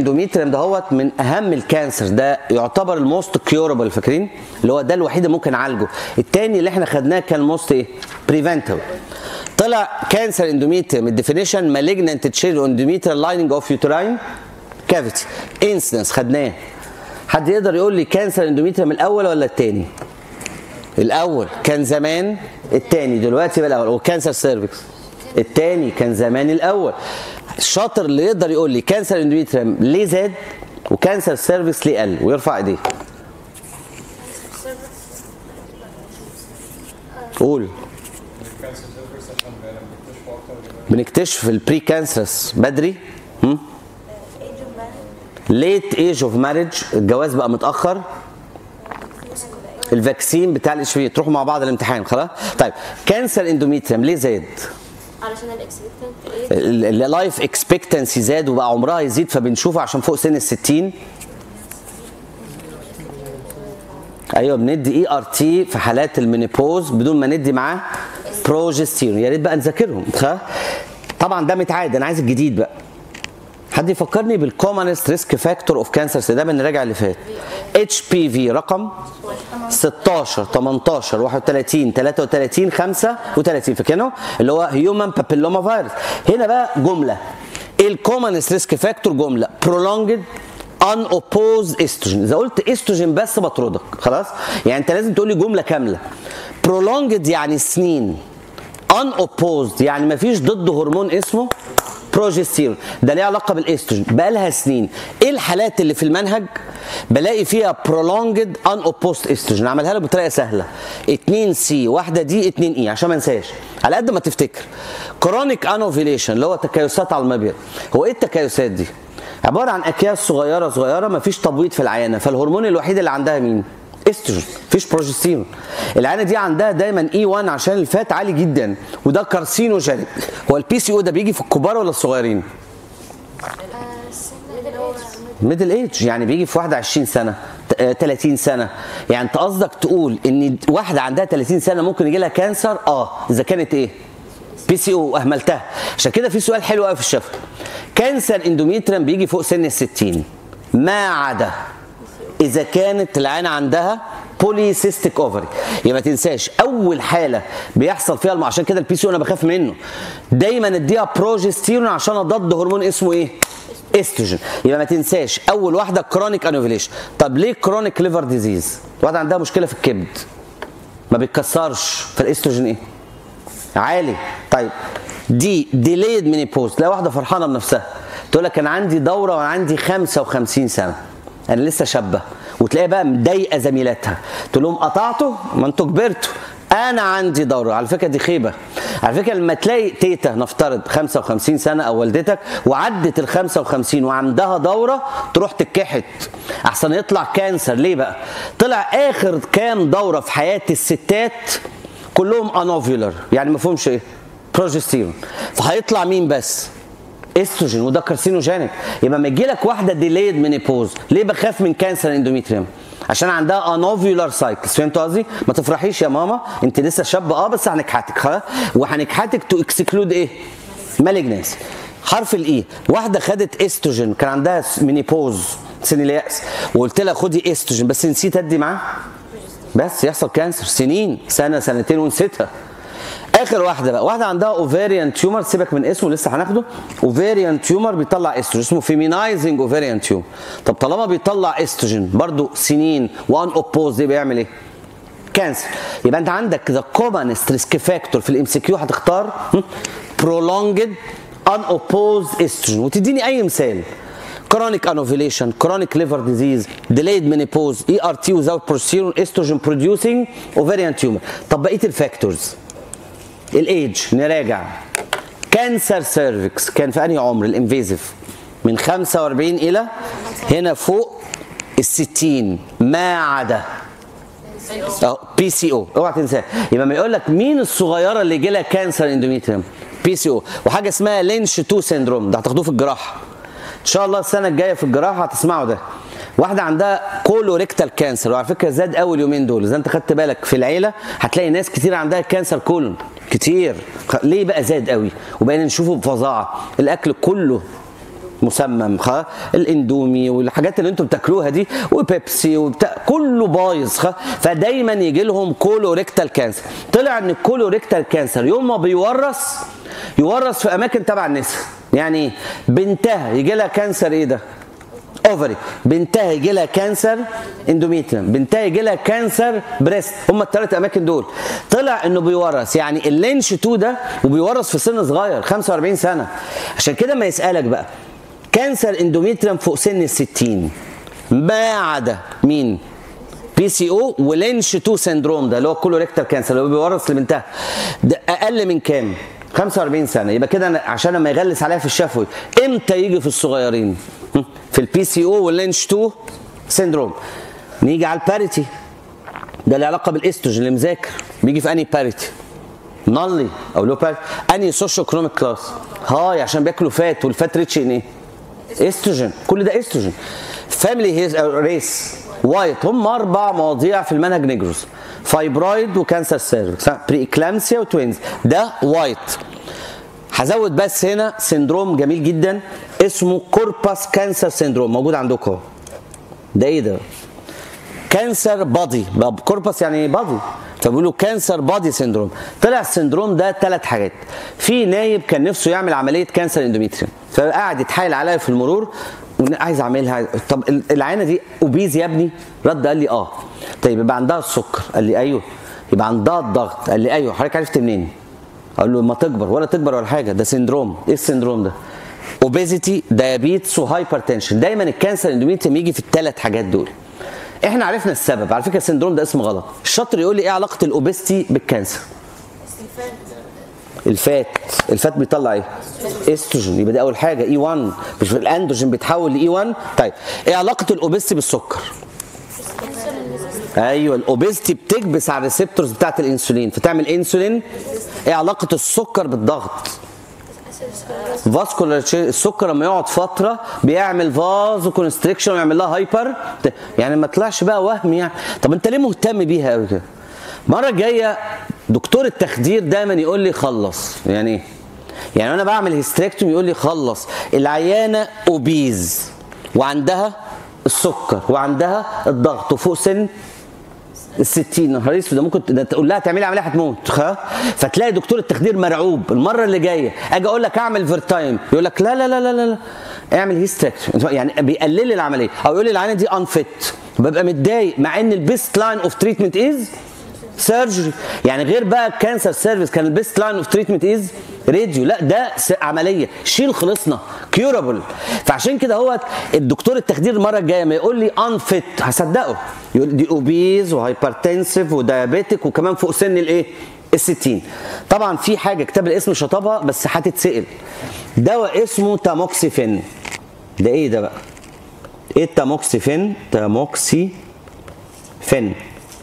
الاندوميتريم دهوت من اهم الكانسر ده يعتبر الموست كيوربل فاكرين اللي هو ده الوحيد اللي ممكن نعالجه التاني اللي احنا خدناه كان موست ايه بريفنتيف طلع كانسر اندوميتريم الديفينيشن مالجنانت تشيل اندوميتريال لايننج اوف يوتراين كافيتي انسنس خدناه حد يقدر يقول لي كانسر اندوميتريم الاول ولا التاني الاول كان زمان التاني دلوقتي بقى الاول وكانسر سيرفكس التاني كان زمان الاول الشاطر اللي يقدر يقول لي كانسر اندوميتريم ليه زاد وكانسر سيرفكس ليه قل ويرفع ايديه قول بنكتشف البري كانسرس بدري هم؟ ليت ايج اوف ماريج الجواز بقى متاخر الفاكسين بتاع الاتش بي تروحوا مع بعض الامتحان خلاص طيب كانسر اندوميتريم ليه زاد علشان الاكسبكتنت ايه اللايف اكسبكتنسي زاد وبقى عمرها يزيد فبنشوفه عشان فوق سن ال 60 ايوه بندي اي ار تي في حالات المينيبوز بدون ما ندي معاه بروجستيرون يا ريت بقى نذاكرهم خ- طبعا ده متعاد انا عايز الجديد بقى حد يفكرني بالكومنست ريسك فاكتور اوف كانسر ده بنراجع اللي فات اتش بي في رقم 16 18 31 33 35 فاكرينه اللي هو هيومن بابيلوما فيروس هنا بقى جمله ايه الكومنست ريسك فاكتور جمله prolonged unopposed estrogen اذا قلت استروجين بس بطردك خلاص يعني انت لازم تقول لي جمله كامله prolonged يعني سنين unopposed يعني ما فيش ضد هرمون اسمه بروجستيرون ده ليه علاقه بالاستروجين بقى لها سنين ايه الحالات اللي في المنهج بلاقي فيها prolonged unopposed estrogen عملها لك بطريقه سهله 2 سي واحده دي 2 اي عشان ما انساش على قد ما تفتكر كرونيك انوفيليشن اللي هو تكيسات على المبيض هو ايه التكيسات دي عباره عن اكياس صغيره صغيره ما فيش تبويض في العيانه فالهرمون الوحيد اللي عندها مين استروجين مفيش بروجستيرون العيانه دي عندها دايما اي 1 عشان الفات عالي جدا وده كارسينوجينيك هو البي سي او ده بيجي في الكبار ولا الصغيرين ميدل ايج يعني بيجي في واحده 20 سنه ت- آه، 30 سنه يعني انت قصدك تقول ان واحده عندها 30 سنه ممكن يجي لها كانسر اه اذا كانت ايه بي سي او اهملتها عشان كده في سؤال حلو قوي في الشفا كانسر اندوميتريم بيجي فوق سن ال 60 ما عدا اذا كانت العينه عندها بوليسيستيك اوفري يبقى ما تنساش اول حاله بيحصل فيها الم... عشان كده البي سي انا بخاف منه دايما اديها بروجستيرون عشان اضد هرمون اسمه ايه استروجين يبقى ما تنساش اول واحده كرونيك انوفيليشن طب ليه كرونيك ليفر ديزيز واحده عندها مشكله في الكبد ما بيتكسرش فالاستروجين ايه عالي طيب دي ديليد مينيبوز تلاقي واحده فرحانه بنفسها تقول لك انا عندي دوره وانا عندي 55 سنه انا لسه شابه وتلاقي بقى مضايقه زميلاتها تقول لهم قطعتوا ما انتوا كبرتوا انا عندي دوره على فكره دي خيبه على فكره لما تلاقي تيتا نفترض 55 سنه او والدتك وعدت ال 55 وعندها دوره تروح تتكحت احسن يطلع كانسر ليه بقى طلع اخر كام دوره في حياه الستات كلهم انوفيولر يعني ما فيهمش ايه بروجستيرون فهيطلع مين بس استروجين وده كارسينوجينيك يبقى ما يجي لك واحده ديليد مينيبوز ليه بخاف من كانسر اندوميتريوم عشان عندها انوفيولار سايكلز فهمت قصدي ما تفرحيش يا ماما انت لسه شابه اه بس هنكحتك خلاص وهنكحتك تو اكسكلود ايه مالجنسي حرف الاي واحده خدت استروجين كان عندها مينيبوز سن الياس وقلت لها خدي استروجين بس نسيت ادي معاه بس يحصل كانسر سنين سنه سنتين ونسيتها اخر واحده بقى واحده عندها اوفيريان تيومر سيبك من اسمه لسه هناخده اوفيريان تيومر بيطلع استروجين اسمه فيمينايزنج اوفيريان تيومر طب طالما بيطلع استروجين برضو سنين وان اوبوز ده بيعمل ايه كانسر يبقى انت عندك ذا كومنست ريسك فاكتور في الام سي كيو هتختار prolonged unopposed estrogen وتديني اي مثال chronic anovulation chronic liver disease delayed menopause ERT without progesterone estrogen producing ovarian tumor طب بقيه الفاكتورز الايدج نراجع كانسر سيرفكس كان في انهي عمر الانفيزيف من 45 الى هنا فوق ال 60 ما عدا اهو بي سي او اوعى تنساه يبقى ما يقول لك مين الصغيره اللي يجي لها كانسر اندوميتريوم بي سي او وحاجه اسمها لينش 2 سيندروم ده هتاخدوه في الجراحه ان شاء الله السنه الجايه في الجراحه هتسمعوا ده واحده عندها كولوريكتال كانسر وعلى فكره زاد اول يومين دول اذا انت خدت بالك في العيله هتلاقي ناس كتير عندها كانسر كولون كتير ليه بقى زاد قوي وبقينا نشوفه بفظاعه الاكل كله مسمم خ الاندومي والحاجات اللي انتم بتاكلوها دي وبيبسي وبتاع كله بايظ خ فدايما يجي لهم كولوريكتال كانسر طلع ان الكولوريكتال كانسر يوم ما بيورث يورث في اماكن تبع النساء يعني ايه بنتها يجي لها كانسر ايه ده اوفري بنتها يجي لها كانسر اندوميتريم بنتها يجي لها كانسر بريست هم الثلاث اماكن دول طلع انه بيورث يعني اللينش 2 ده وبيورث في سن صغير 45 سنه عشان كده ما يسالك بقى كانسر اندوميتريم فوق سن ال 60 ما عدا مين بي سي او ولينش 2 سيندروم ده اللي هو كولوريكتال كانسر اللي هو بيورث لبنتها ده اقل من كام 45 سنه يبقى كده أنا عشان لما يغلس عليها في الشفوي امتى يجي في الصغيرين في البي سي او واللينش 2 سيندروم نيجي على الباريتي ده له علاقه بالاستروجين اللي مذاكر بيجي في انهي باريتي نالي او لو باريتي انهي سوشيو ايكونوميك كلاس هاي عشان بياكلوا فات والفات ريتش ان ايه استروجين كل ده استروجين فاميلي ريس وايت هم اربع مواضيع في المنهج نجروس فايبرويد وكانسر سيرفكس بري اكلامسيا وتوينز ده وايت هزود بس هنا سندروم جميل جدا اسمه كورباس كانسر سندروم موجود عندكم اهو ده ايه ده كانسر بادي كورباس يعني بادي فبيقولوا كانسر بادي سندروم طلع السندروم ده ثلاث حاجات في نايب كان نفسه يعمل عمليه كانسر اندوميتريوم فقعد يتحايل عليا في المرور عايز اعملها طب العينه دي اوبيز يا ابني رد قال لي اه طيب يبقى عندها السكر قال لي ايوه يبقى عندها الضغط قال لي ايوه حضرتك عرفت منين اقول له ما تكبر ولا تكبر ولا حاجه ده سندروم ايه السندروم ده اوبيزيتي دايابيتس وهايبرتنشن دايما الكانسر اندوميتريوم يجي في الثلاث حاجات دول احنا عرفنا السبب على فكره السندروم ده اسم غلط الشاطر يقول لي ايه علاقه الاوبستي بالكانسر الفات الفات بيطلع ايه استروجين يبقى دي اول حاجه اي 1 مش الاندروجين بيتحول لاي 1 طيب ايه علاقه الاوبستي بالسكر ايوه الاوبستي بتكبس على الريسبتورز بتاعت الانسولين فتعمل انسولين ايه علاقه السكر بالضغط فاسكولار السكر لما يقعد فتره بيعمل فازو كونستريكشن ويعمل لها هايبر يعني ما طلعش بقى وهم يعني طب انت ليه مهتم بيها قوي كده المره الجايه دكتور التخدير دايما يقول لي خلص يعني ايه يعني انا بعمل هيستريكتوم يقول لي خلص العيانه اوبيز وعندها السكر وعندها الضغط وفوق سن ال 60 نهار اسود ده ممكن تقول لها تعملي عمليه هتموت فتلاقي دكتور التخدير مرعوب المره اللي جايه اجي اقول لك اعمل فيرتايم يقول لك لا لا لا لا لا اعمل هيستريكتوم يعني بيقلل لي العمليه او يقول لي العينه دي انفيت ببقى متضايق مع ان البيست لاين اوف تريتمنت از سيرجري يعني غير بقى الكانسر سيرفيس كان البيست لاين اوف تريتمنت از راديو لا ده عمليه شيل خلصنا كيورابل فعشان كده هو الدكتور التخدير المره الجايه ما يقول لي انفيت هصدقه يقول دي اوبيز وهايبرتنسيف ودايابيتك وكمان فوق سن الايه ال 60 طبعا في حاجه كتاب الاسم شطبها بس هتتسال دواء اسمه تاموكسيفين ده ايه ده بقى ايه التاموكسيفين تاموكسي فين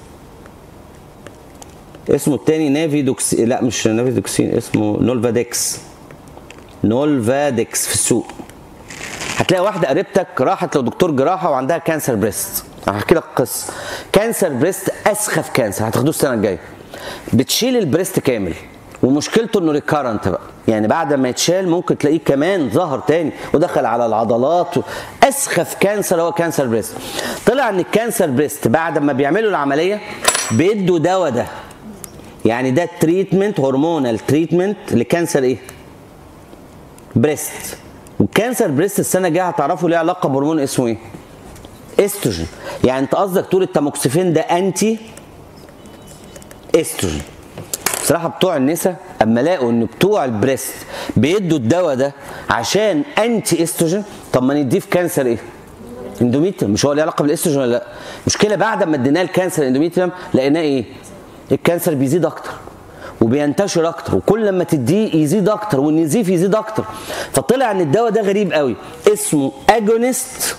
اسمه التاني نافيدوكس لا مش نافيدوكسين اسمه نولفاديكس نولفاديكس في السوق هتلاقي واحده قريبتك راحت لدكتور جراحه وعندها كانسر بريست هحكي لك قصه كانسر بريست اسخف كانسر هتاخدوه السنه الجايه بتشيل البريست كامل ومشكلته انه ريكارنت بقى يعني بعد ما يتشال ممكن تلاقيه كمان ظهر تاني ودخل على العضلات و... اسخف كانسر هو كانسر بريست طلع ان الكانسر بريست بعد ما بيعملوا العمليه بيدوا دواء ده يعني ده تريتمنت هرمونال تريتمنت لكانسر ايه بريست والكانسر بريست السنه الجايه هتعرفوا ليه علاقه بهرمون اسمه ايه استروجين يعني انت قصدك تقول التاموكسيفين ده انتي استروجين بصراحه بتوع النساء اما لقوا ان بتوع البريست بيدوا الدواء ده عشان انتي استروجين طب ما نديه في كانسر ايه اندوميتريوم مش هو له علاقه بالاستروجين ولا لا مشكله بعد ما اديناه الكانسر اندوميتريوم لقيناه ايه الكانسر بيزيد اكتر وبينتشر اكتر وكل لما تديه يزيد اكتر والنزيف يزيد اكتر فطلع ان الدواء ده غريب قوي اسمه اجونست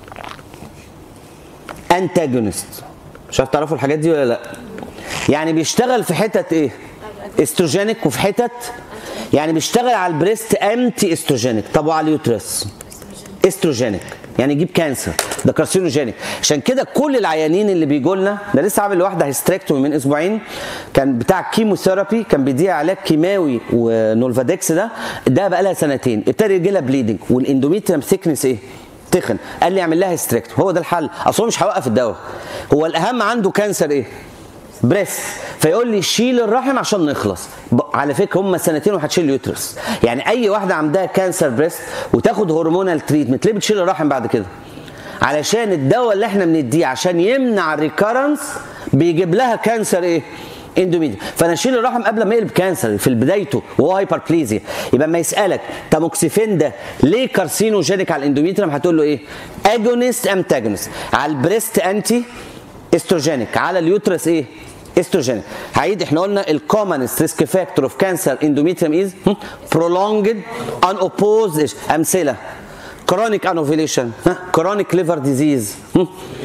انتاجونست مش عارف تعرفوا الحاجات دي ولا لا يعني بيشتغل في حتت ايه استروجينيك وفي حتت يعني بيشتغل على البريست انتي استروجينيك طب وعلى اليوترس استروجينيك يعني يجيب كانسر ده كارسينوجينيك عشان كده كل العيانين اللي بيجوا لنا ده لسه عامل واحده هيستريكتومي من اسبوعين كان بتاع كيموثيرابي كان بيديها علاج كيماوي ونولفادكس ده ده بقى لها سنتين ابتدى يجي لها بليدنج والاندوميتريم ثيكنس ايه تخن قال لي اعمل لها هيستريكت هو ده الحل اصل هو مش هيوقف الدواء هو الاهم عنده كانسر ايه بريست فيقول لي شيل الرحم عشان نخلص ب- على فكره هم سنتين وهتشيل اليوترس يعني اي واحده عندها كانسر بريست وتاخد هرمونال تريتمنت ليه بتشيل الرحم بعد كده علشان الدواء اللي احنا بنديه عشان يمنع الريكارنس بيجيب لها كانسر ايه اندوميديا فانا اشيل الرحم قبل ما يقلب كانسر في بدايته وهو هايبربليزيا يبقى ما يسالك تاموكسيفين ده ليه كارسينوجينيك على الاندوميتريم هتقول له ايه اجونست انتاجونست على البريست انتي استروجينيك على اليوترس ايه استروجينيك هعيد احنا قلنا الكومنست ريسك فاكتور اوف كانسر اندوميتريم از prolonged unopposed امثله chronic anovulation chronic liver disease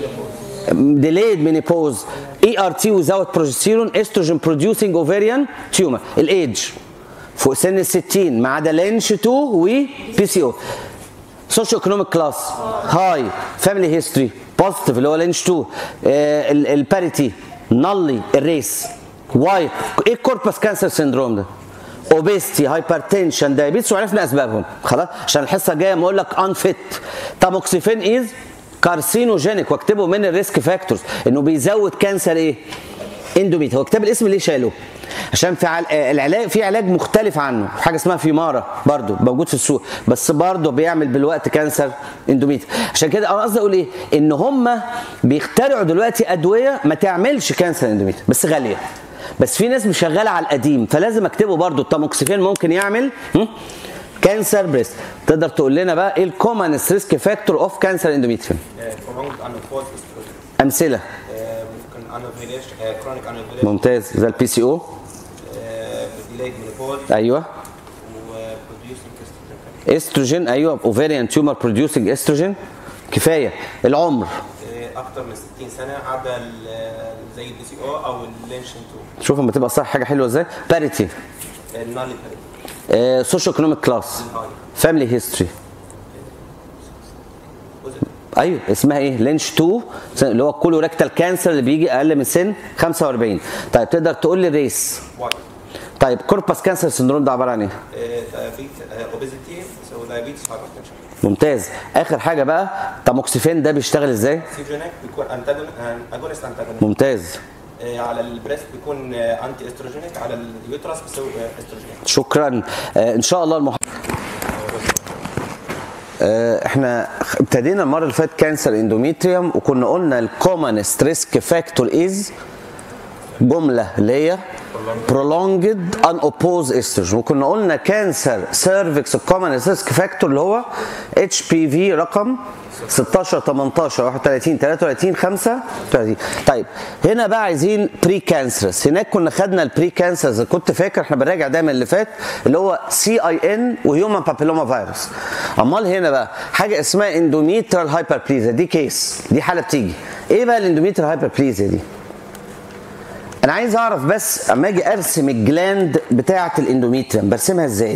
delayed menopause ERT without progesterone estrogen producing ovarian tumor الايدج فوق سن ال 60 ما عدا لينش 2 و بي سي او سوشيو ايكونوميك كلاس هاي فاميلي هيستوري بوزيتيف اللي هو لينش 2 الباريتي نالي الريس وايت ايه الكوربس كانسر سيندروم ده؟ اوبيستي هايبرتنشن دايابيتس وعرفنا اسبابهم خلاص عشان الحصه الجايه ما اقول لك انفيت تاموكسيفين از كارسينوجينيك واكتبه من الريسك فاكتورز انه بيزود كانسر ايه؟ اندوميت هو كتاب الاسم ليه شاله؟ عشان في عل... آه، العلاج في علاج مختلف عنه حاجه اسمها فيمارا برضو موجود في السوق بس برضو بيعمل بالوقت كانسر اندوميت عشان كده انا قصدي اقول ايه ان هم بيخترعوا دلوقتي ادويه ما تعملش كانسر اندوميت بس غاليه بس في ناس مش شغاله على القديم فلازم اكتبه برضو التاموكسيفين ممكن يعمل هم؟ كانسر بريست تقدر تقول لنا بقى ايه الكومنست ريسك فاكتور اوف كانسر اندوميتريوم prolonged unopposed estrogen امثله آه، ممكن anovulation آه، chronic anovulation ممتاز زي البي سي او آه، delayed menopause ايوه و producing estrogen استروجين ايوه اوفيريان تيومر بروديوسنج استروجين كفايه العمر آه، اكتر من 60 سنه عدا ال- زي البي سي او او اللينشن 2 شوف لما تبقى صح حاجه حلوه ازاي باريتي النالي سوشيو ايكونوميك كلاس فاميلي هيستوري ايوه اسمها ايه لينش 2 اللي هو الكولوريكتال كانسر اللي بيجي اقل من سن 45 طيب تقدر تقول لي ريس وايت طيب كوربس كانسر سندروم ده عباره عن ايه اوبيزيتي سو دايابيتس هايبرتنشن ممتاز اخر حاجه بقى تاموكسيفين ده بيشتغل ازاي سيجونيك بيكون اجونست انتاجونست ممتاز على البريست بيكون انتي استروجينيك على اليوترس بيسوي استروجينيك شكرا آه ان شاء الله المح... آه احنا ابتدينا المره اللي فاتت كانسر اندوميتريوم وكنا قلنا الكومنست ريسك فاكتور از جمله اللي هي prolonged unopposed estrogen وكنا قلنا كانسر سيرفكس الكومنست ريسك فاكتور اللي هو اتش بي في رقم 16 18 31 33 35 طيب هنا بقى عايزين بري كانسرس هناك كنا خدنا البري كانسرز كنت فاكر احنا بنراجع دايما اللي فات اللي هو سي اي ان وهيومن بابيلوما فيروس امال هنا بقى حاجه اسمها اندوميترال هايبربليزيا دي كيس دي حاله بتيجي ايه بقى الاندوميترال هايبربليزيا دي انا عايز اعرف بس اما اجي ارسم الجلاند بتاعه الاندوميتريم برسمها ازاي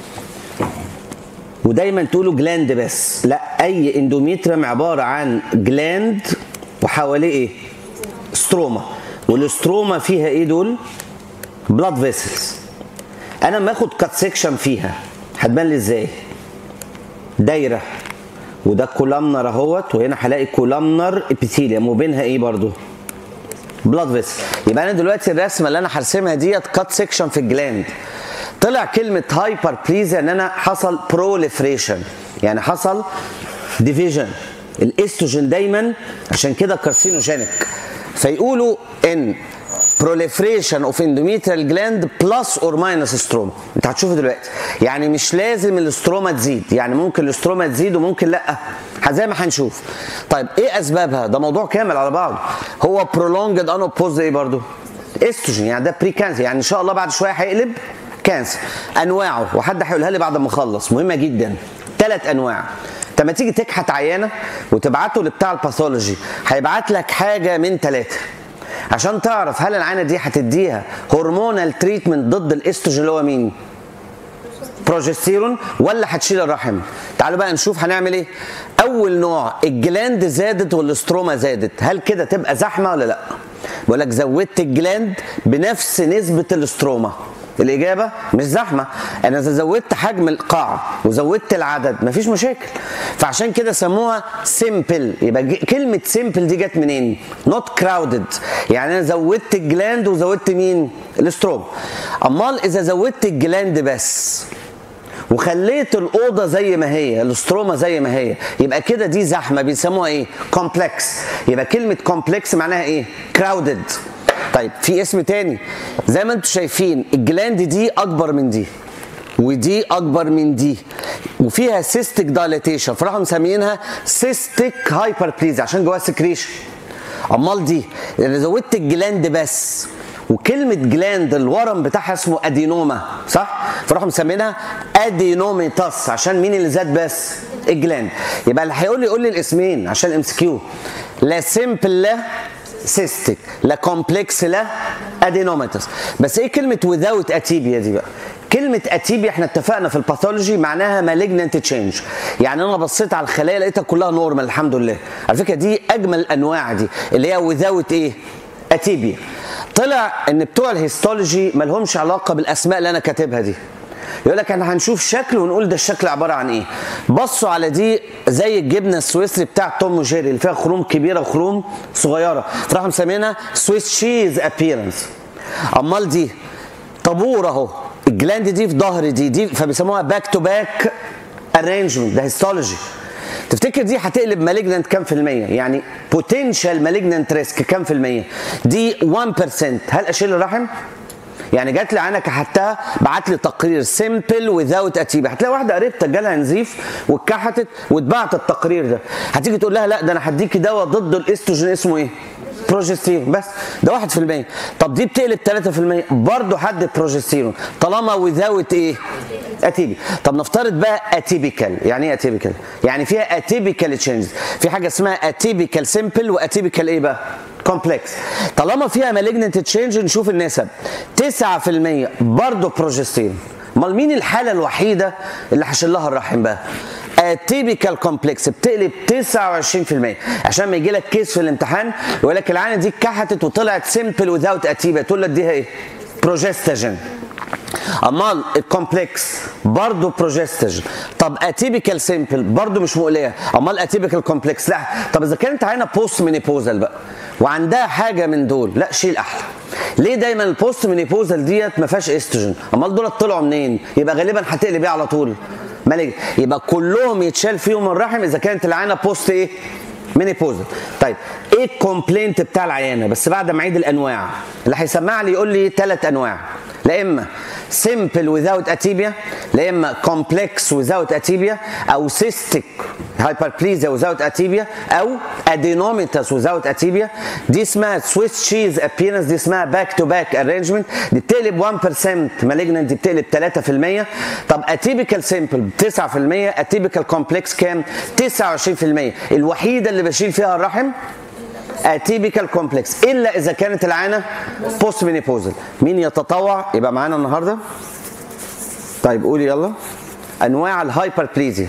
ودايما تقولوا جلاند بس لا اي اندوميتريم عباره عن جلاند وحواليه ايه ستروما والاستروما فيها ايه دول بلاد فيسلز انا لما اخد كات سيكشن فيها هتبان لي ازاي دايره وده كولامنر اهوت وهنا هلاقي كولامنر ابيثيليوم وبينها ايه برضو بلاد فيسل يبقى انا دلوقتي الرسمه اللي انا هرسمها ديت كات سيكشن في الجلاند طلع كلمه هايبر بليزيا ان انا حصل بروليفريشن يعني حصل ديفيجن الاستروجين دايما عشان كده كارسينوجينيك فيقولوا ان proliferation of endometrial gland plus or minus ستروما انت هتشوفه دلوقتي يعني مش لازم الاستروما تزيد يعني ممكن الاستروما تزيد وممكن لا زي ما هنشوف طيب ايه اسبابها ده موضوع كامل على بعضه هو prolonged unopposed ايه برضو استروجين يعني ده بري كانسر يعني ان شاء الله بعد شويه هيقلب كانسر انواعه وحد هيقولها لي بعد ما اخلص مهمه جدا ثلاث انواع انت لما تيجي تكحت عيانه وتبعته لبتاع الباثولوجي هيبعت لك حاجه من ثلاثه عشان تعرف هل العينه دي هتديها هرمونال تريتمنت ضد الاستروجين اللي هو مين؟ بروجستيرون ولا هتشيل الرحم؟ تعالوا بقى نشوف هنعمل ايه اول نوع الجلاند زادت والاستروما زادت هل كده تبقى زحمه ولا لا بقول لك زودت الجلاند بنفس نسبه الاستروما الإجابة مش زحمة أنا إذا زودت حجم القاع وزودت العدد مفيش مشاكل فعشان كده سموها سيمبل يبقى ج- كلمة سيمبل دي جت منين؟ نوت كراودد يعني أنا زودت الجلاند وزودت مين؟ الاستروم أمال إذا زودت الجلاند بس وخليت الاوضه زي ما هي الاستروما زي ما هي يبقى كده دي زحمه بيسموها ايه كومبلكس يبقى كلمه كومبلكس معناها ايه كراودد طيب في اسم تاني زي ما انتم شايفين الجلاند دي اكبر من دي ودي اكبر من دي وفيها سيستيك دايليتيشن فراحوا مسمينها سيستيك هايبربليز عشان جواها سكريشن امال دي اللي زودت الجلاند بس وكلمة جلاند الورم بتاعها اسمه ادينوما صح؟ فراحوا مسمينها ادينوميتاس عشان مين اللي زاد بس؟ الجلاند يبقى اللي هيقول لي يقول لي الاسمين عشان ام سي كيو لا سيمبل لا سيستيك لا كومبلكس لا ادينوميتاس بس ايه كلمة without اتيبيا دي بقى؟ كلمة اتيبيا احنا اتفقنا في الباثولوجي معناها مالجننت تشينج يعني انا بصيت على الخلايا لقيتها كلها نورمال الحمد لله على فكرة دي اجمل الانواع دي اللي هي without ايه؟ اتيبيا طلع ان بتوع الهيستولوجي مالهمش علاقه بالاسماء اللي انا كاتبها دي يقول لك احنا هنشوف شكل ونقول ده الشكل عباره عن ايه بصوا على دي زي الجبنه السويسري بتاع توم وجيري اللي فيها خروم كبيره وخروم صغيره فراحوا مسمينها سويس شيز ابييرنس امال دي طابور اهو الجلاند دي في ظهر دي دي فبيسموها باك تو باك ارينجمنت ده هيستولوجي تفتكر دي هتقلب مالجننت كام في المية؟ يعني بوتنشال مالجننت ريسك كام في المية؟ دي 1% هل اشيل الرحم؟ يعني جات لي عينه كحتها بعت لي تقرير سيمبل وذاوت اتيبا هتلاقي واحده قريبتك جالها نزيف واتكحتت واتبعت التقرير ده هتيجي تقول لها لا ده انا هديكي دواء ضد الاستروجين اسمه ايه؟ بروجستيرون بس ده 1% طب دي بتقلب 3% برضه حد بروجستيرون طالما وذاوت ايه؟ اتيبي طب نفترض بقى اتيبيكال يعني ايه اتيبيكال؟ يعني فيها اتيبيكال تشينجز في حاجه اسمها اتيبيكال سيمبل واتيبيكال ايه بقى؟ كومبلكس طالما فيها مالجنت تشينج نشوف النسب 9% برضه بروجستيرون امال مين الحاله الوحيده اللي هشيل لها الرحم بقى؟ اتيبيكال كومبلكس بتقلب 29% عشان ما يجي لك كيس في الامتحان يقول لك العينه دي اتكحتت وطلعت سيمبل وذاوت اتيبا تقول له اديها ايه؟ بروجستاجين امال الكومبلكس برضه بروجستاجين طب اتيبيكال سيمبل برضه مش مقليه امال اتيبيكال كومبلكس لا طب اذا كانت عينه بوست مينيبوزال بقى وعندها حاجه من دول لا شيل احلى ليه دايما البوست مينيبوزال ديت ما فيهاش استروجين امال دول طلعوا منين يبقى غالبا هتقلب ايه على طول مالك يبقى كلهم يتشال فيهم الرحم اذا كانت العينه بوست ايه مينيبوزال طيب ايه الكومبلينت بتاع العيانه بس بعد ما اعيد الانواع اللي هيسمع لي يقول لي ثلاث انواع لا اما سيمبل without اتيبيا لا اما كومبلكس without اتيبيا او سيستيك هايبربليزيا without اتيبيا او ادينوميتاس without اتيبيا دي اسمها سويس تشيز ابيرنس دي اسمها باك تو باك ارينجمنت دي بتقلب 1% مالجننت دي بتقلب 3% طب اتيبيكال سيمبل 9% اتيبيكال كومبلكس كام 29% الوحيده اللي بشيل فيها الرحم اتيبيكال كومبلكس الا اذا كانت العانه بوست مينيبوزال مين يتطوع يبقى معانا النهارده طيب قولي يلا انواع الهايبربليزيا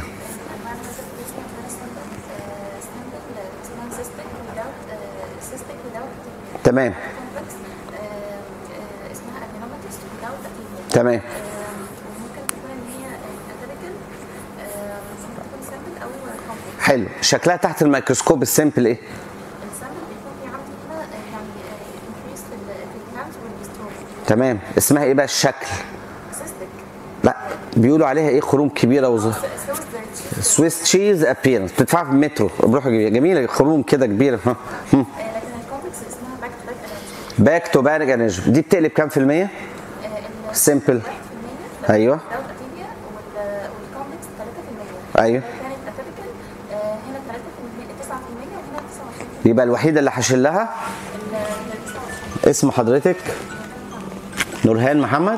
cystic without تمام complex اسمها adenomatous without anemia تمام ممكن تكون ان هي اتيبيكال ممكن تكون سامبل او كومبلكس حلو شكلها تحت الميكروسكوب السيمبل ايه السامبل بيكون في عندي هنا يعني انكريس في الكلامز والديستروفي تمام اسمها ايه بقى الشكل سيستك لا بيقولوا عليها ايه خروم كبيره وز... سويس سويس تشيز ابيرنس بتدفعها في المترو بروح جميله خروم كده كبيره ها. هم. لكن الكومبلكس اسمها باك تو باك باك تو باك انرجي دي بتقلب كام في الميه سيمبل ايوه without اتيبيا والكومبلكس 3% ايوه كانت اتيبيكال هنا 3% 9% وهنا 29% يبقى الوحيده اللي هشيل لها اسم حضرتك نورهان محمد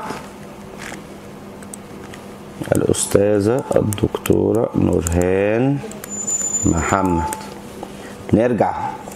الأستاذة الدكتورة نورهان محمد نرجع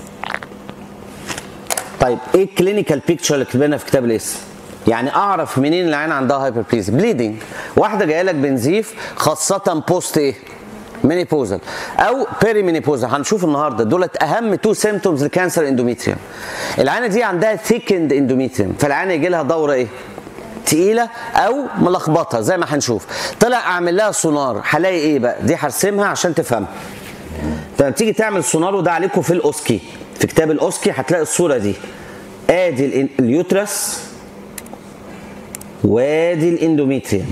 طيب ايه الكلينيكال بيكتشر اللي كتبناها في كتاب الاسم؟ يعني اعرف منين العين عندها هايبربليزيا بليدنج واحده جايه لك بنزيف خاصه بوست ايه؟ مينيبوزال او بيري مينيبوزال هنشوف النهارده دولت اهم تو سيمتومز لكانسر اندوميتريوم العينه دي عندها ثيكند اندوميتريوم فالعينه يجي لها دوره ايه تقيله او ملخبطه زي ما هنشوف طلع اعمل لها سونار هلاقي ايه بقى دي هرسمها عشان تفهم لما تيجي تعمل سونار وده عليكم في الاوسكي في كتاب الاوسكي هتلاقي الصوره دي ادي ال- اليوترس وادي الاندوميتريوم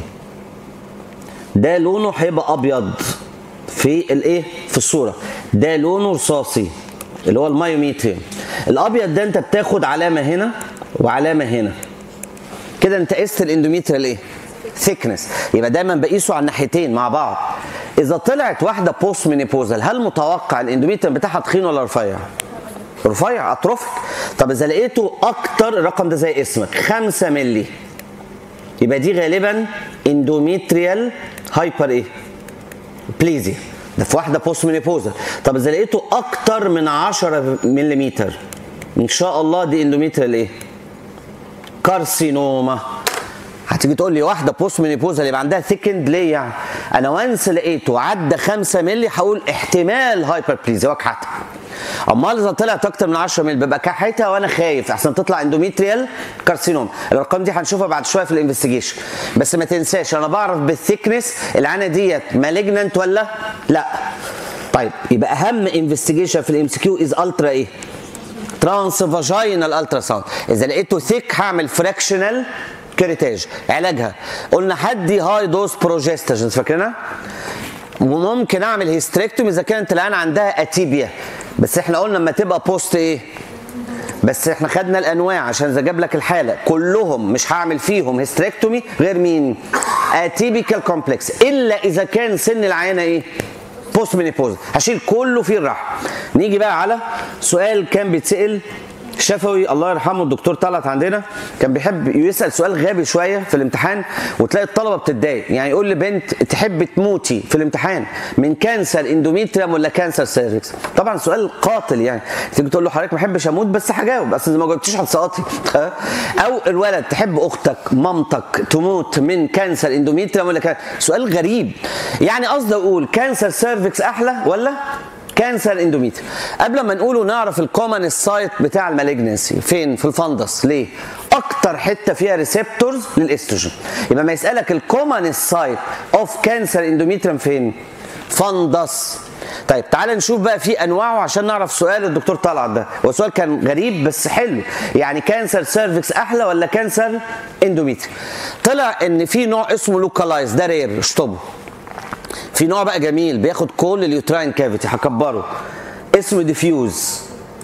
ده لونه هيبقى ابيض في الايه في الصوره ده لونه رصاصي اللي هو المايوميتريوم الابيض ده انت بتاخد علامه هنا وعلامه هنا كده انت قست الاندوميتريال ايه ثيكنس يبقى دايما بقيسه على الناحيتين مع بعض اذا طلعت واحده بوست مينيبوزال هل متوقع الاندوميتريال بتاعها تخين ولا رفيع رفيع اتروفيك طب اذا لقيته اكتر الرقم ده زي اسمك 5 مللي يبقى دي غالبا اندوميتريال هايبر ايه بليزيا ده في واحده بوست مينيبوزال طب اذا لقيته اكتر من 10 ملم ان شاء الله دي اندوميتريال ايه كارسينوما هتيجي تقول لي واحده بوست مينيبوزال يبقى عندها ثيكند ليه يعني؟ انا وانس لقيته عدى 5 مللي هقول احتمال هايبر بليزيا وكحتها امال اذا طلعت اكتر من 10 مللي ببقى كحتها وانا خايف احسن تطلع اندوميتريال كارسينوم الارقام دي هنشوفها بعد شويه في الانفستيجيشن بس ما تنساش انا بعرف بالثيكنس العانه ديت مالجننت ولا لا طيب يبقى اهم انفستيجيشن في الام سي كيو از الترا ايه ترانس فاجينال الترا ساوند اذا لقيته ثيك هعمل فراكشنال كريتاج علاجها قلنا هدي هاي دوز بروجستاجين فاكرينها وممكن اعمل هيستريكتومي اذا كانت الان عندها اتيبيا بس احنا قلنا لما تبقى بوست ايه بس احنا خدنا الانواع عشان اذا جاب لك الحاله كلهم مش هعمل فيهم هيستريكتومي غير مين اتيبيكال كومبلكس الا اذا كان سن العينه ايه بوست مينيبوز هشيل كله فيه الراحه نيجي بقى على سؤال كان بيتسال شفوي الله يرحمه الدكتور طلعت عندنا كان بيحب يسال سؤال غبي شويه في الامتحان وتلاقي الطلبه بتتضايق يعني يقول لبنت تحب تموتي في الامتحان من كانسر اندوميتريوم ولا كانسر سيرفكس طبعا سؤال قاتل يعني تيجي تقول له حضرتك ما بحبش اموت بس هجاوب بس اذا ما جاوبتيش هتسقطي او الولد تحب اختك مامتك تموت من كانسر اندوميتريوم ولا كان سؤال غريب يعني قصدي اقول كانسر سيرفكس احلى ولا كانسر اندوميتر قبل ما نقوله نعرف الكومن سايت بتاع المالجنسي فين في الفندس ليه اكتر حته فيها ريسبتورز للاستروجين يبقى ما يسالك الكومن سايت اوف كانسر اندوميتريم فين فندس طيب تعال نشوف بقى في انواعه عشان نعرف سؤال الدكتور طلعت ده هو سؤال كان غريب بس حلو يعني كانسر سيرفكس احلى ولا كانسر اندوميتري طلع ان في نوع اسمه لوكالايز ده رير اشطبه في نوع بقى جميل بياخد كل اليوتراين كافيتي هكبره اسمه ديفيوز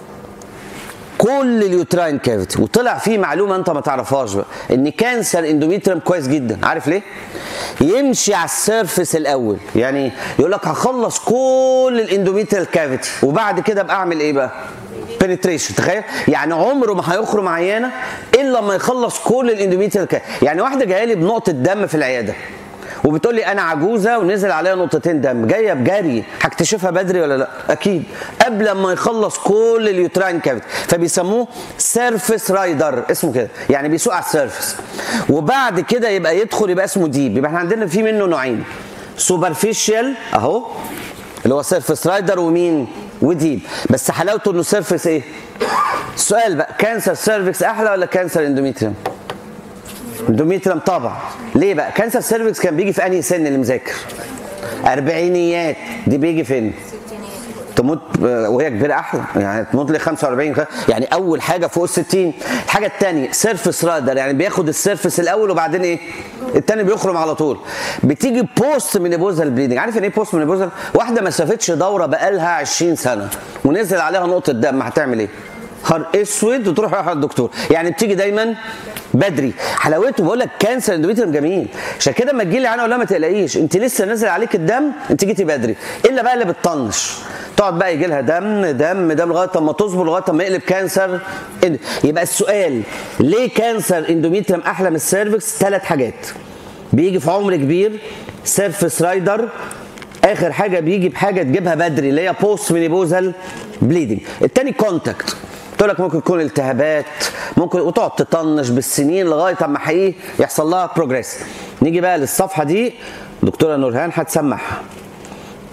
كل اليوتراين كافيتي وطلع فيه معلومه انت ما تعرفهاش بقى ان كانسر اندوميتريم كويس جدا عارف ليه يمشي على السيرفس الاول يعني يقول لك هخلص كل الاندوميتريال كافيتي وبعد كده ابقى اعمل ايه بقى بنتريشن تخيل يعني عمره ما هيخرم عيانه الا لما يخلص كل الاندوميتريال كافيتي يعني واحده جايه لي بنقطه دم في العياده وبتقول لي انا عجوزه ونزل عليها نقطتين دم جايه بجري هكتشفها بدري ولا لا اكيد قبل ما يخلص كل اليوتراين كافيتي فبيسموه سيرفيس رايدر اسمه كده يعني بيسوق على السيرفيس وبعد كده يبقى يدخل يبقى اسمه ديب يبقى احنا عندنا في منه نوعين سوبرفيشال اهو اللي هو سيرفيس رايدر ومين وديب بس حلاوته انه سيرفيس ايه السؤال بقى كانسر سيرفكس احلى ولا كانسر اندوميتريوم اندوميتريوم طبعا ليه بقى كانسر سيرفكس كان بيجي في انهي سن اللي مذاكر اربعينيات دي بيجي فين تموت وهي كبيره احلى يعني تموت لي 45 يعني اول حاجه فوق ال 60 الحاجه الثانيه سيرفس رادر يعني بياخد السيرفس الاول وبعدين ايه الثاني بيخرم على طول بتيجي بوست مينيبوزال بليدنج عارف يعني ايه بوست مينيبوزال واحده ما شافتش دوره بقالها 20 سنه ونزل عليها نقطه دم هتعمل ايه نهار اسود وتروح رايح على الدكتور يعني بتيجي دايما بدري حلاوته بقول لك كانسر اندوميتريوم جميل عشان كده لما تجي لي انا اقول لها ما تقلقيش انت لسه نازل عليك الدم انت جيتي بدري الا بقى اللي بتطنش تقعد بقى يجي لها دم دم دم لغايه اما تصبر لغايه اما يقلب كانسر يبقى السؤال ليه كانسر اندوميتريوم احلى من السيرفكس ثلاث حاجات بيجي في عمر كبير سيرفس رايدر اخر حاجه بيجي بحاجه تجيبها بدري اللي هي بوست مينيبوزال بليدنج التاني كونتاكت قلت لك ممكن يكون التهابات ممكن وتقعد تطنش بالسنين لغايه اما حقيقي يحصل لها بروجريس نيجي بقى للصفحه دي دكتوره نورهان هتسمعها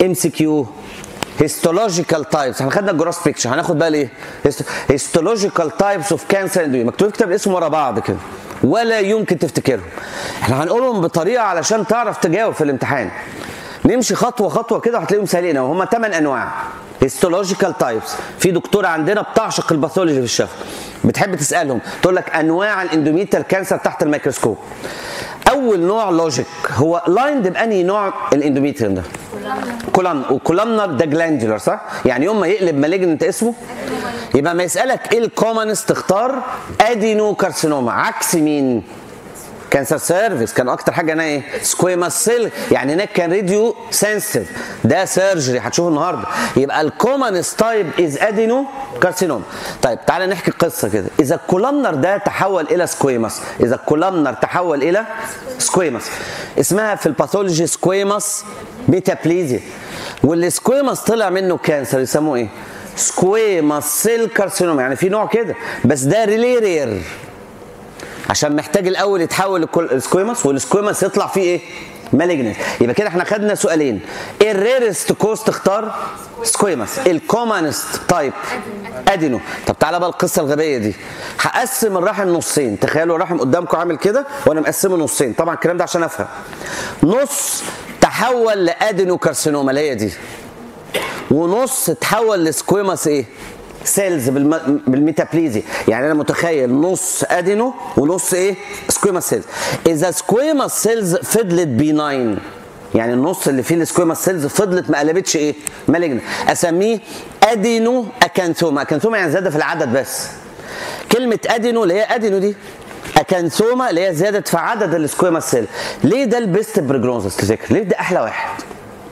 ام سي كيو هيستولوجيكال تايبس احنا خدنا الجروس بيكتشر هناخد بقى الايه هيستولوجيكال تايبس اوف كانسر اندوميتريوم مكتوب في كتاب الاسم ورا بعض كده ولا يمكن تفتكرهم احنا هنقولهم بطريقه علشان تعرف تجاوب في الامتحان نمشي خطوه خطوه كده هتلاقيهم سهلين وهم ثمان انواع هيستولوجيكال تايبس في دكتوره عندنا بتعشق الباثولوجي في الشفا بتحب تسالهم تقول لك انواع الاندوميتال كانسر تحت الميكروسكوب اول نوع لوجيك هو لايند باني نوع الاندوميتريوم ده كولان وكولامنر ده جلاندولار صح؟ يعني يوم ما يقلب مالجنت اسمه يبقى ما يسالك ايه الكومنست تختار ادينو كارسينوما عكس مين؟ كانسر سيرفيس كان اكتر حاجه هنا ايه؟ سكويماس سيل يعني هناك كان راديو سنسيتيف ده سيرجري هتشوفه النهارده يبقى الكومنست تايب از ادينو كارسينوما طيب تعالى نحكي قصه كده اذا الكولامنر ده تحول الى سكويماس اذا الكولامنر تحول الى سكويماس اسمها في الباثولوجي سكويماس ميتابليزيا والسكويماس طلع منه كانسر يسموه ايه؟ سكويماس سيل كارسينوما يعني في نوع كده بس ده ريلي رير عشان محتاج الاول يتحول للسكويماس والسكويماس يطلع فيه ايه؟ مالجنت يبقى كده احنا خدنا سؤالين ايه الريرست كوست تختار؟ سكويماس الكومانست تايب ادينو طب تعالى بقى القصه الغبيه دي هقسم الرحم نصين تخيلوا الرحم قدامكم عامل كده وانا مقسمه نصين طبعا الكلام ده عشان افهم نص تحول لادينو كارسينوما اللي هي دي ونص تحول لسكويماس ايه؟ سيلز بالم... بالميتابليزي يعني انا متخيل نص ادينو ونص ايه سكويماس سيلز اذا سكويماس سيلز فضلت بيناين يعني النص اللي فيه السكويماس سيلز فضلت ما قلبتش ايه مالجنا اسميه ادينو اكانثوما اكانثوما يعني زياده في العدد بس كلمه ادينو اللي هي ادينو دي اكانثوما اللي هي زياده في عدد السكويماس سيل ليه ده البيست بريجنوزس تفتكر ليه ده احلى واحد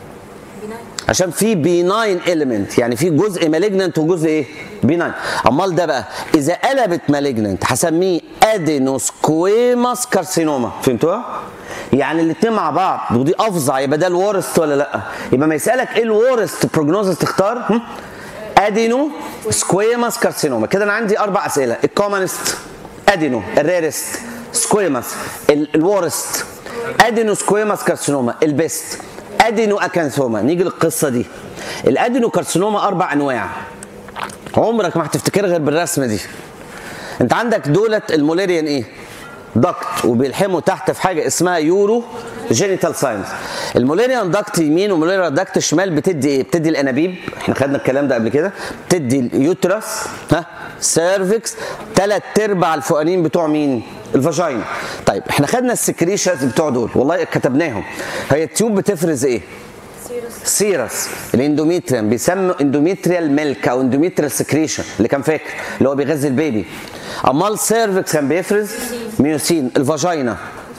عشان في بيناين اليمنت يعني في جزء مالجننت وجزء ايه بيناين امال ده بقى اذا قلبت مالجننت هسميه ادينوسكويماس كارسينوما فهمتوها يعني الاثنين مع بعض ودي افظع يبقى ده الورست ولا لا يبقى ما يسالك ايه الورست بروجنوزس تختار هم؟ ادينو سكويماس كارسينوما كده انا عندي اربع اسئله الكومنست ادينو الريرست سكويماس الورست ادينو سكويماس كارسينوما البيست ادينو اكانثوما نيجي للقصه دي الادينو كارسينوما اربع انواع عمرك ما هتفتكرها غير بالرسمه دي انت عندك دولت الموليريان ايه دكت وبيلحموا تحت في حاجه اسمها يورو جينيتال ساينس الموليريان دكت يمين والموليريان دكت شمال بتدي ايه بتدي الانابيب احنا خدنا الكلام ده قبل كده بتدي اليوترس ها سيرفكس ثلاث ارباع الفوقانين بتوع مين الفاجينا طيب احنا خدنا السكريشنز بتوع دول والله كتبناهم هي التيوب بتفرز ايه سيرس الاندوميتريم بيسموا اندوميتريال ميلك او اندوميتريال سكريشن اللي كان فاكر اللي هو بيغذي البيبي امال سيرفكس كان بيفرز ميوسين الفاجينا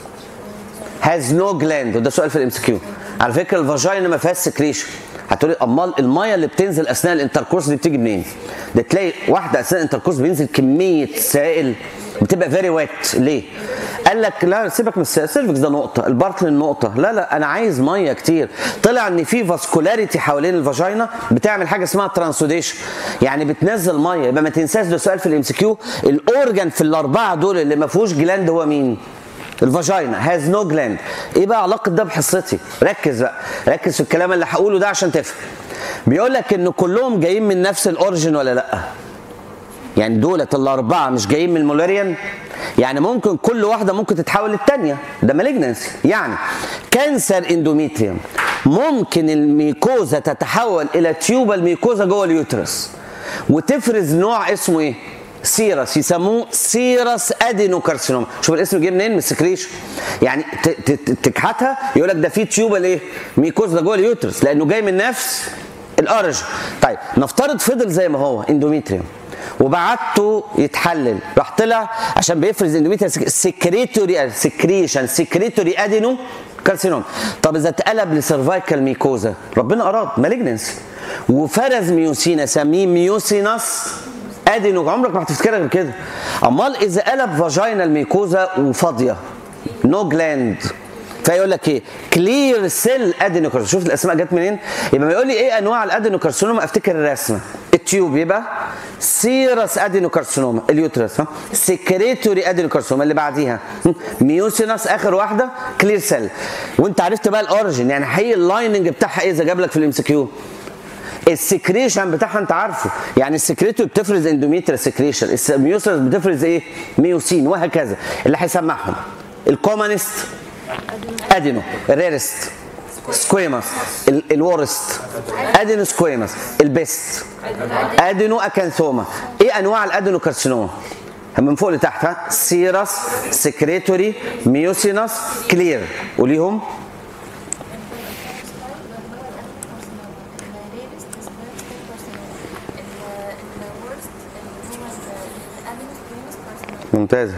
هاز نو جلاند وده سؤال في الام سي كيو على فكره الفاجينا ما فيهاش سكريشن هتقولي امال الميه اللي بتنزل اثناء الانتركورس دي بتيجي منين؟ ده تلاقي واحده اثناء الانتركورس بينزل كميه سائل بتبقى فيري ويت ليه؟ قال لك لا سيبك من السيرفكس ده نقطه البارتلين نقطه لا لا انا عايز ميه كتير طلع ان في فاسكولاريتي حوالين الفاجينا بتعمل حاجه اسمها ترانسوديشن يعني بتنزل ميه يبقى ما تنساش ده سؤال في الام سي كيو الاورجن في الاربعه دول اللي ما فيهوش جلاند هو مين؟ الفاجينا هاز نو جلاند ايه بقى علاقه ده بحصتي ركز بقى ركز في الكلام اللي هقوله ده عشان تفهم بيقول لك ان كلهم جايين من نفس الاوريجن ولا لا يعني دولت الاربعه مش جايين من المولاريان يعني ممكن كل واحده ممكن تتحول للثانيه ده مالجنسي يعني كانسر اندوميتريوم ممكن الميكوزا تتحول الى تيوبال ميكوزا جوه اليوترس وتفرز نوع اسمه ايه سيرس يسموه سيرس ادينوكارسينوما شوف الاسم جه منين من السكريشن يعني تكحتها يقول لك ده في تيوبال ايه ميكوزا جوه اليوترس لانه جاي من نفس الاوريجن طيب نفترض فضل زي ما هو اندوميتريوم وبعته يتحلل راح طلع عشان بيفرز اندوميتريال سكريتوري سكريشن سكريتوري ادينو كارسينوم طب اذا اتقلب لسيرفايكال ميكوزا ربنا اراد مالجنسي وفرز ميوسينا سميه ميوسينس ادينو عمرك ما هتفتكرها غير كده امال اذا قلب فاجينال ميكوزا وفاضيه نو جلاند فيقول لك ايه كلير سيل ادينوكارسينوما شوف الاسماء جت منين يبقى ما يقول لي ايه انواع الادينوكارسينوما افتكر الرسمه التيوب يبقى سيرس ادينوكارسينوما اليوترس ها سكريتوري ادينوكارسينوما اللي بعديها هم؟ ميوسينس اخر واحده كلير سيل وانت عرفت بقى الاوريجن يعني حقيقي اللايننج بتاعها ايه اذا جاب لك في الام سي كيو السكريشن بتاعها انت عارفه يعني السكريتوري بتفرز اندوميتريال سكريشن الميوسينس بتفرز ايه ميوسين وهكذا اللي هيسمعهم الكومانست ادينو الريرست سكويماس ال- الورست ادينو سكويماس البيست ادينو اكانثوما ايه انواع الادينو كارسينوما من فوق لتحت ها سيرس سكريتوري ميوسينس كلير قوليهم ممتازه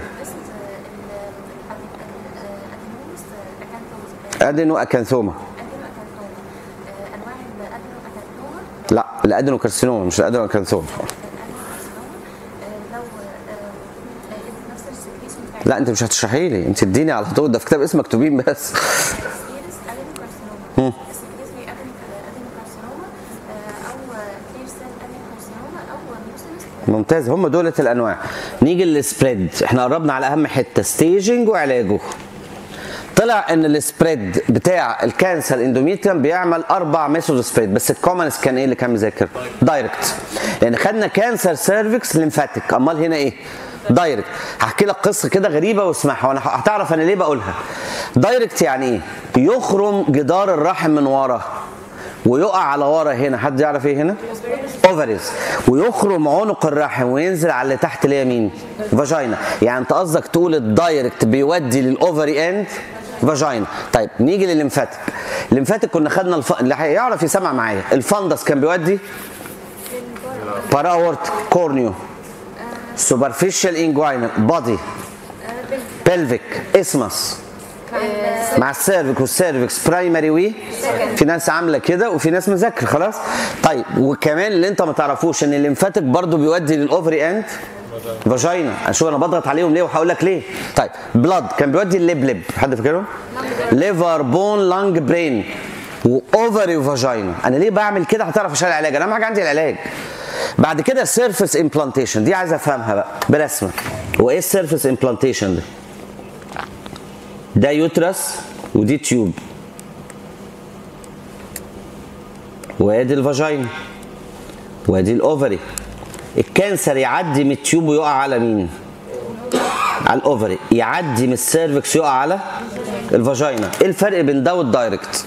ادينو اكانثوما انواع الادينوكارسينوما لا الادينو كارسينوما مش الادينو اكانثوما لو نفس السكريشن بتاع لا انت مش هتشرحي لي انت اديني على طول ده في كتاب اسمه مكتوبين بس السيرس ادينوكارسينوما السكريتري ادينوكارسينوما او كلير سيل ادينوكارسينوما او ميوسينس ممتاز هم دولة الانواع نيجي للسبريد احنا قربنا على اهم حته ستيجنج وعلاجه طلع ان السبريد بتاع الكانسر اندوميتريم بيعمل اربع ميثود سبريد بس الكومنس كان ايه اللي كان مذاكر دايركت لان خدنا كانسر سيرفكس ليمفاتيك امال هنا ايه دايركت هحكي لك قصه كده غريبه واسمعها وانا هتعرف انا ليه بقولها دايركت يعني ايه يخرم جدار الرحم من ورا ويقع على ورا هنا حد يعرف ايه هنا اوفريز ويخرم عنق الرحم وينزل على اللي تحت اللي هي مين فاجينا يعني انت قصدك تقول الدايركت بيودي للاوفري اند فاجينا طيب نيجي للليمفاتيك الليمفاتيك كنا خدنا الف... اللي هيعرف يسمع معايا الفندس كان بيودي باراورت كورنيو سوبرفيشال انجوينال بادي بلفيك اسمس مع السيرفيك والسيرفكس برايمري وي في ناس عامله كده وفي ناس مذاكره خلاص طيب وكمان اللي انت ما تعرفوش ان الليمفاتيك برضو بيودي للاوفري اند فاجينا اشوف انا بضغط عليهم ليه وهقول لك ليه طيب بلاد كان بيودي الليب لب حد فاكرهم ليفر بون لانج برين واوفري وفاجينا انا ليه بعمل كده هتعرف عشان العلاج انا اهم حاجه عندي العلاج بعد كده السيرفيس امبلانتيشن دي عايز افهمها بقى برسمه هو ايه السيرفيس امبلانتيشن ده ده يوترس ودي تيوب وادي الفاجينا وادي الاوفري الكانسر يعدي من التيوب ويقع على مين على الاوفري يعدي من السيرفكس يقع على الفاجينا ايه الفرق بين ده والدايركت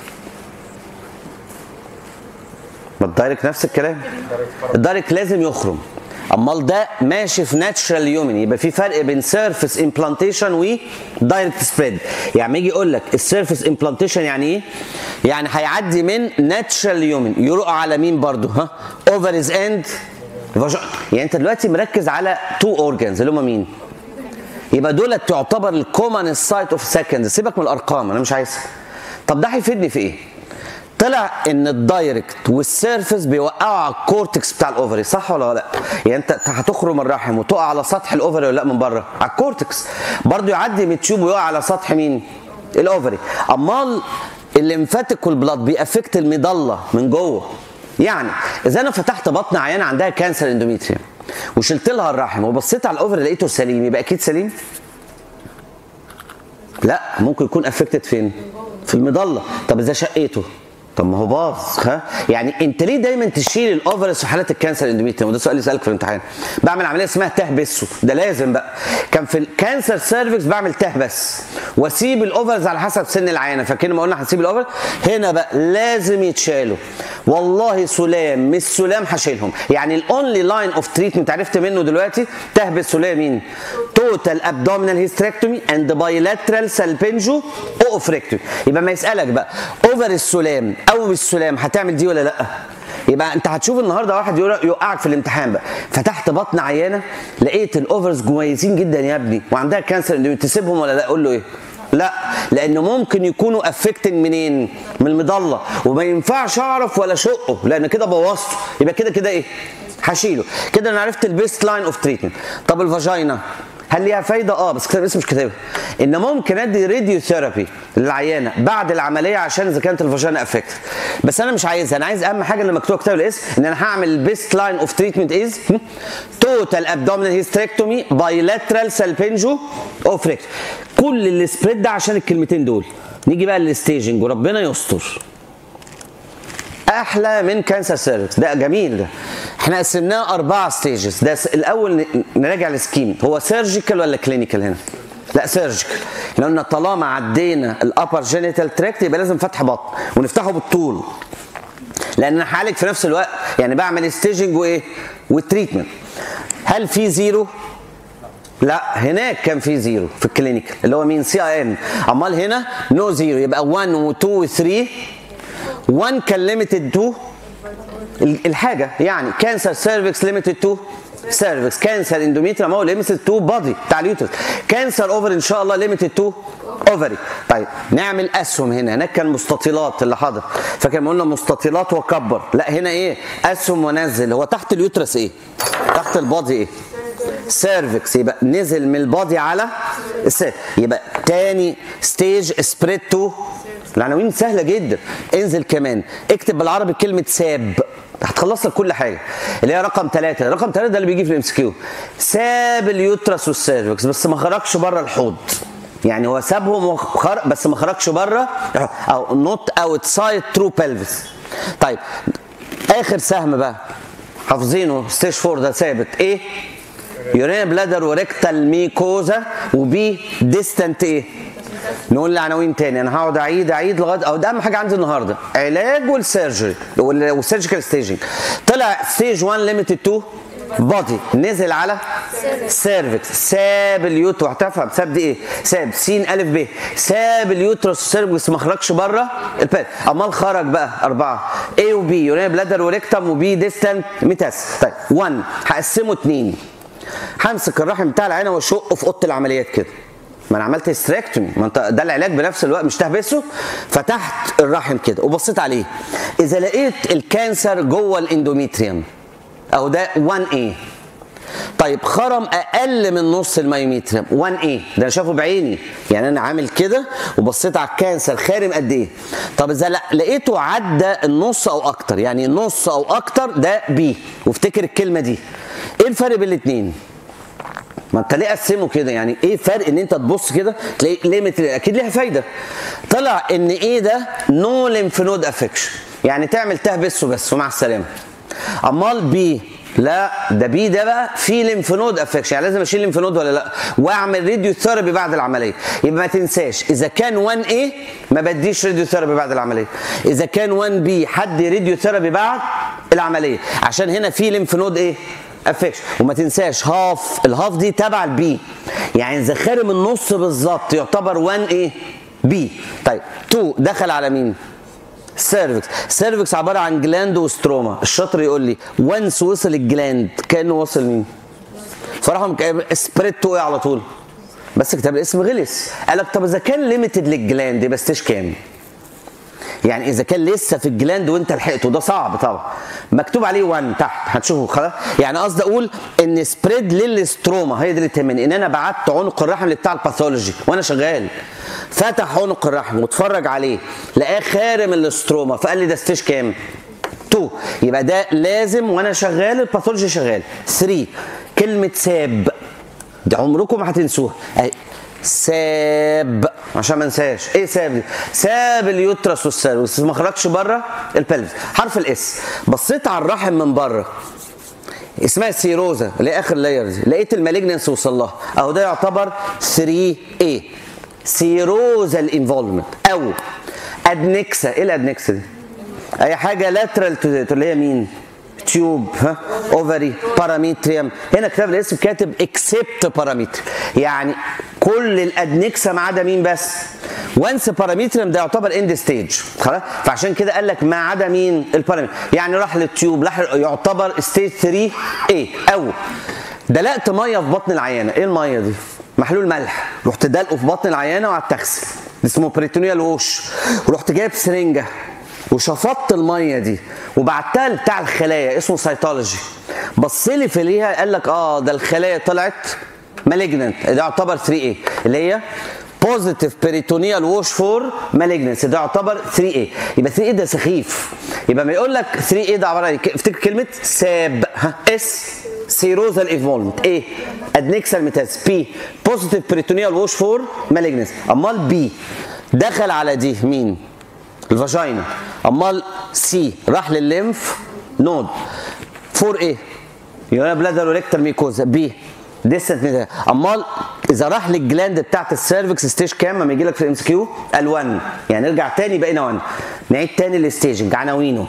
ما الدايركت نفس الكلام الدايركت لازم يخرم امال ده ماشي في ناتشرال يومن يبقى في فرق بين سيرفيس امبلانتيشن ودايركت سبريد يعني ما يجي يقول لك السيرفيس امبلانتيشن يعني ايه يعني هيعدي من ناتشرال يومن يروح على مين برضو ها اوفرز اند يعني انت دلوقتي مركز على تو اورجانز اللي هم مين يبقى دول تعتبر الكومن سايت اوف سكند سيبك من الارقام انا مش عايزها طب ده هيفيدني في ايه طلع ان الدايركت والسيرفس بيوقعوا على الكورتكس بتاع الاوفري صح ولا لا يعني انت هتخرم الرحم وتقع على سطح الاوفري ولا لا من بره على الكورتكس برضو يعدي من التيوب ويقع على سطح مين الاوفري امال الليمفاتيك والبلاد بيأفكت المضله من جوه يعني اذا انا فتحت بطن عيانه عندها كانسر اندوميتريوم وشلت لها الرحم وبصيت على الاوفري لقيته سليم يبقى اكيد سليم لا ممكن يكون افكتد فين في المضله طب اذا شقيته طب ما هو باظ ها يعني انت ليه دايما تشيل الاوفرس في حالات الكانسر اندوميتريوم وده سؤال يسالك في الامتحان بعمل عمليه اسمها ته بسه ده لازم بقى كان في الكانسر سيرفكس بعمل ته بس واسيب الاوفرز على حسب سن العيانه فاكرين ما قلنا هنسيب الاوفر هنا بقى لازم يتشالوا والله سلام مش سلام هشيلهم يعني الاونلي لاين اوف تريتمنت عرفت منه دلوقتي ته بالسلام مين توتال ابدومينال هيستريكتومي اند بايلاترال سالبنجو اوفريكتومي يبقى ما يسالك بقى اوفر السلام او السلام هتعمل دي ولا لا يبقى انت هتشوف النهارده واحد يقول يوقعك في الامتحان بقى فتحت بطن عيانه لقيت الاوفرز كويسين جدا يا ابني وعندها كانسر تسيبهم ولا لا اقول له ايه لا لانه ممكن يكونوا افكتد منين من المضله وما ينفعش اعرف ولا شقه لان كده بوظته يبقى كده كده ايه هشيله كده انا عرفت البيست لاين اوف تريتمنت طب الفاجينا هل ليها فايده اه بس كتاب الاسم مش كاتبها ان ممكن ادي راديو ثيرابي للعيانه بعد العمليه عشان اذا كانت الفاجينا افكت بس انا مش عايزها انا عايز اهم حاجه اللي مكتوبه كتاب الاسم ان انا هعمل البيست لاين اوف تريتمنت از توتال ابدومينال هيستريكتومي بايلاترال سالبنجو اوفريكت كل السبريد ده عشان الكلمتين دول نيجي بقى للستيجنج وربنا يستر احلى من كانسر سيرفكس ده جميل ده احنا قسمناه اربعه ستيجز ده س- الاول ن- نراجع السكيم هو سيرجيكال ولا كلينيكال هنا لا سيرجيكال احنا قلنا طالما عدينا الابر جينيتال تراكت يبقى لازم فتح بطن ونفتحه بالطول لان انا هعالج في نفس الوقت يعني بعمل ستيجنج وايه والتريتمنت هل في زيرو لا هناك كان في زيرو في الكلينيكال اللي هو مين سي اي ان امال هنا نو زيرو يبقى 1 و2 و3 1 كان ليميتد تو الحاجه يعني كانسر سيرفكس ليميتد تو سيرفكس كانسر اندوميتريوم هو ليميتد تو بادي بتاع اليوترس كانسر اوفر ان شاء الله ليميتد تو اوفري طيب نعمل اسهم هنا هناك كان مستطيلات اللي حاضر فكان قلنا مستطيلات وكبر لا هنا ايه اسهم ونزل هو تحت اليوترس ايه تحت البادي ايه سيرفكس يبقى نزل من البادي على السير يبقى تاني ستيج سبريد تو العناوين سهله جدا انزل كمان اكتب بالعربي كلمه ساب هتخلص لك كل حاجه اللي هي رقم ثلاثة رقم ثلاثة ده اللي بيجي في الام كيو ساب اليوترس والسيرفكس بس ما خرجش بره الحوض يعني هو سابهم وخر... بس ما خرجش بره او نوت اوتسايد ترو بلفس طيب اخر سهم بقى حافظينه ستيج 4 ده ثابت ايه يورينا بلادر وريكتال ميكوزا وبي ديستنت ايه نقول العناوين تاني انا هقعد اعيد اعيد لغايه او ده اهم حاجه عندي النهارده علاج والسيرجري وال- والسيرجيكال ستيجنج طلع ستيج 1 ليميتد تو بادي نزل على سيرفكس ساب اليوترس هتفهم ساب دي ايه؟ ساب س الف ب ساب اليوترس والسيرفكس ما خرجش بره البال امال خرج بقى اربعه A و B يورينا بلادر وريكتم وبي ديستنت ميتاس طيب 1 هقسمه اثنين همسك الرحم بتاع العينه واشقه في اوضه العمليات كده ما انا عملت استراكتومي ما انت ده العلاج بنفس الوقت مش تهبسه فتحت الرحم كده وبصيت عليه اذا لقيت الكانسر جوه الاندوميتريوم او ده 1A طيب خرم اقل من نص المايوميتريوم 1A ده انا شافه بعيني يعني انا عامل كده وبصيت على الكانسر خارم قد ايه طب اذا لا- لقيته عدى النص او اكتر يعني نص او اكتر ده بي وافتكر الكلمه دي ايه الفرق بين الاثنين ما انت ليه قسمه كده يعني ايه فرق ان انت تبص كده تلاقي ليميت اكيد ليها فايده طلع ان ايه ده نو ليمف نود افكشن يعني تعمل تهبسه بس ومع السلامه امال بي لا ده بي ده بقى في ليمف نود افكشن يعني لازم اشيل ليمف نود ولا لا واعمل راديو ثيرابي بعد العمليه يبقى ما تنساش اذا كان 1 a ما بديش راديو ثيرابي بعد العمليه اذا كان 1 b حد راديو ثيرابي بعد العمليه عشان هنا في ليمف نود ايه افكشن وما تنساش هاف الهاف دي تبع البي يعني اذا خارم النص بالظبط يعتبر 1 ايه بي طيب 2 دخل على مين سيرفكس سيرفكس عباره عن جلاند وستروما الشاطر يقول لي وانس وصل الجلاند كانه وصل مين فراحوا سبريد تو ايه على طول بس كتاب الاسم غلس قال لك طب اذا كان ليميتد للجلاند يبقى ستيج كام يعني اذا كان لسه في الجلاند وانت لحقته ده صعب طبعا مكتوب عليه 1 تحت هتشوفه خلاص يعني قصدي اقول ان سبريد للستروما هي دي اللي تهمني ان انا بعت عنق الرحم اللي بتاع الباثولوجي وانا شغال فتح عنق الرحم واتفرج عليه لقاه خارم الاستروما فقال لي ده ستيج كام 2 يبقى ده لازم وانا شغال الباثولوجي شغال 3 كلمه ساب دي عمركم ما هتنسوها اهي ساب عشان ما انساش ايه ساب دي ساب اليوترس والسيرفس ما خرجش بره البلفس حرف الاس بصيت على الرحم من بره اسمها سيروزا اللي هي اخر لاير دي لقيت المالجنس وصل لها اهو ده يعتبر 3 a سيروزا الانفولفمنت او ادنكسا ايه الادنكسا دي؟ اي حاجه لاترال اللي هي مين؟ تيوب ها اوفري باراميتريوم هنا كتاب الاسم كاتب اكسبت باراميتر يعني كل الادنكسا ما عدا مين بس وانس باراميتريوم ده يعتبر اند ستيج خلاص فعشان كده قال لك ما عدا مين الباراميتر يعني راح للتيوب راح يعتبر ستيج 3 ايه او دلقت ميه في بطن العيانه ايه الميه دي محلول ملح رحت دلقه في بطن العيانه وقعدت تغسل اسمه بريتونيال ووش ورحت جايب سرنجه وشفطت الميه دي وبعتها بتاع الخلايا اسمه سيتولوجي بص لي في ليها قال لك اه ده الخلايا طلعت مالجننت ده يعتبر 3 a اللي هي بوزيتيف بيريتونيال ووش فور مالجننس ده يعتبر 3 a يبقى 3 a ده سخيف يبقى ما يقول لك 3 a ده عباره عن إيه؟ افتكر كلمه ساب ها اس سيروزال ايفولمنت ايه ادنكسال ميتاز بي بوزيتيف بيريتونيال ووش فور مالجننس امال بي دخل على دي مين الفاجينا امال سي راح للليمف نود فور ايه يبقى بلادر وريكتال ميكوزا بي ديستنت ميتا امال اذا راح للجلاند بتاعت السيرفكس ستيج كام لما يجي لك في الام اس كيو ال1 يعني نرجع تاني بقينا 1 نعيد تاني الستيجنج عناوينه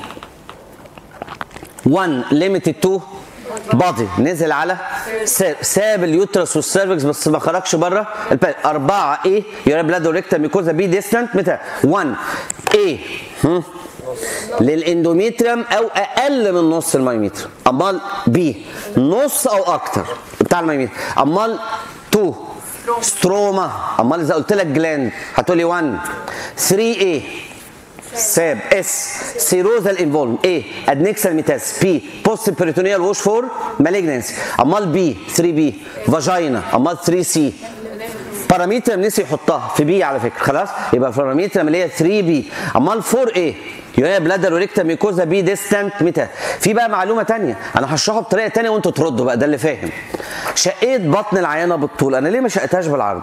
1 ليميتد تو بادي نزل على ساب, ساب اليوترس والسيرفكس بس ما خرجش بره البال أربعة ايه يوري بلاد ريكتا ميكوزا بي ديستنت متى 1 ايه هم؟ للاندوميتريم او اقل من نص المايمتر امال بي نص او اكتر بتاع المايمتر امال 2 ستروما امال اذا قلت لك جلاند هتقولي 1 3 ايه ساب اس سيروزال انفولم ايه ادنكسال ميتاس بي بوست بريتونيال ووش فور مالجنسي امال بي 3 بي فاجينا امال 3 سي بارامتر نسي يحطها في بي على فكره خلاص يبقى البارامتر اللي هي 3 بي امال 4 ايه يبقى بلادر وريكتا ميكوزا بي ديستانت متى في بقى معلومه تانية انا هشرحها بطريقه تانية وانتوا تردوا بقى ده اللي فاهم شقيت بطن العيانه بالطول انا ليه ما شقتهاش بالعرض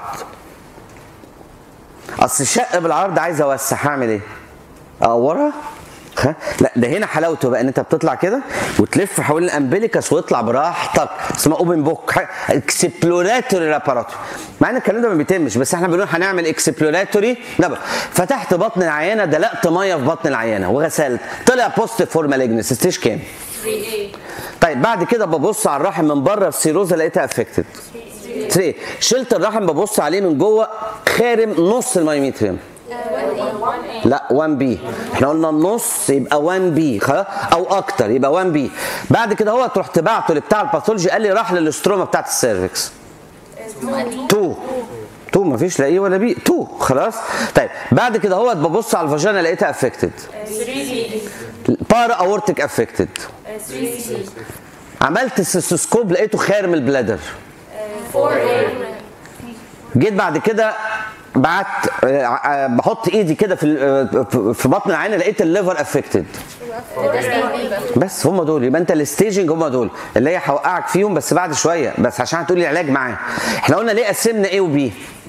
اصل الشق بالعرض عايز اوسع هعمل ايه اقورها ها؟ لا ده هنا حلاوته بقى ان انت بتطلع كده وتلف حوالين الامبليكس ويطلع براحتك اسمها اوبن بوك اكسبلوراتوري لاباراتوري مع ان الكلام ده ما بيتمش بس احنا بنقول هنعمل اكسبلوراتوري لا فتحت بطن العيانه دلقت ميه في بطن العيانه وغسلت طلع بوست فور مالجنس ستيج كام؟ 3A طيب بعد كده ببص على الرحم من بره السيروزا لقيتها افكتد 3 شلت الرحم ببص عليه من جوه خارم نص المايميتريم لا 1 بي احنا قلنا النص يبقى 1 بي خلاص او اكتر يبقى 1 بي بعد كده هو رحت بعته لبتاع الباثولوجي قال لي راح للاستروما بتاعت السيرفكس 2 2 مفيش لا ايه ولا بي 2 خلاص طيب بعد كده هو ببص على الفاجينا لقيتها افكتد 3B بارا اورتيك افكتد 3C عملت السيستوسكوب لقيته خارم البلادر 4A جيت بعد كده بعت آه، آه، بحط ايدي كده في ال- آه، في بطن العين لقيت الليفر افكتد بس هم دول يبقى انت الستيجنج هم دول اللي هي هوقعك فيهم بس بعد شويه بس عشان هتقول لي علاج معاه احنا قلنا ليه قسمنا ايه وبي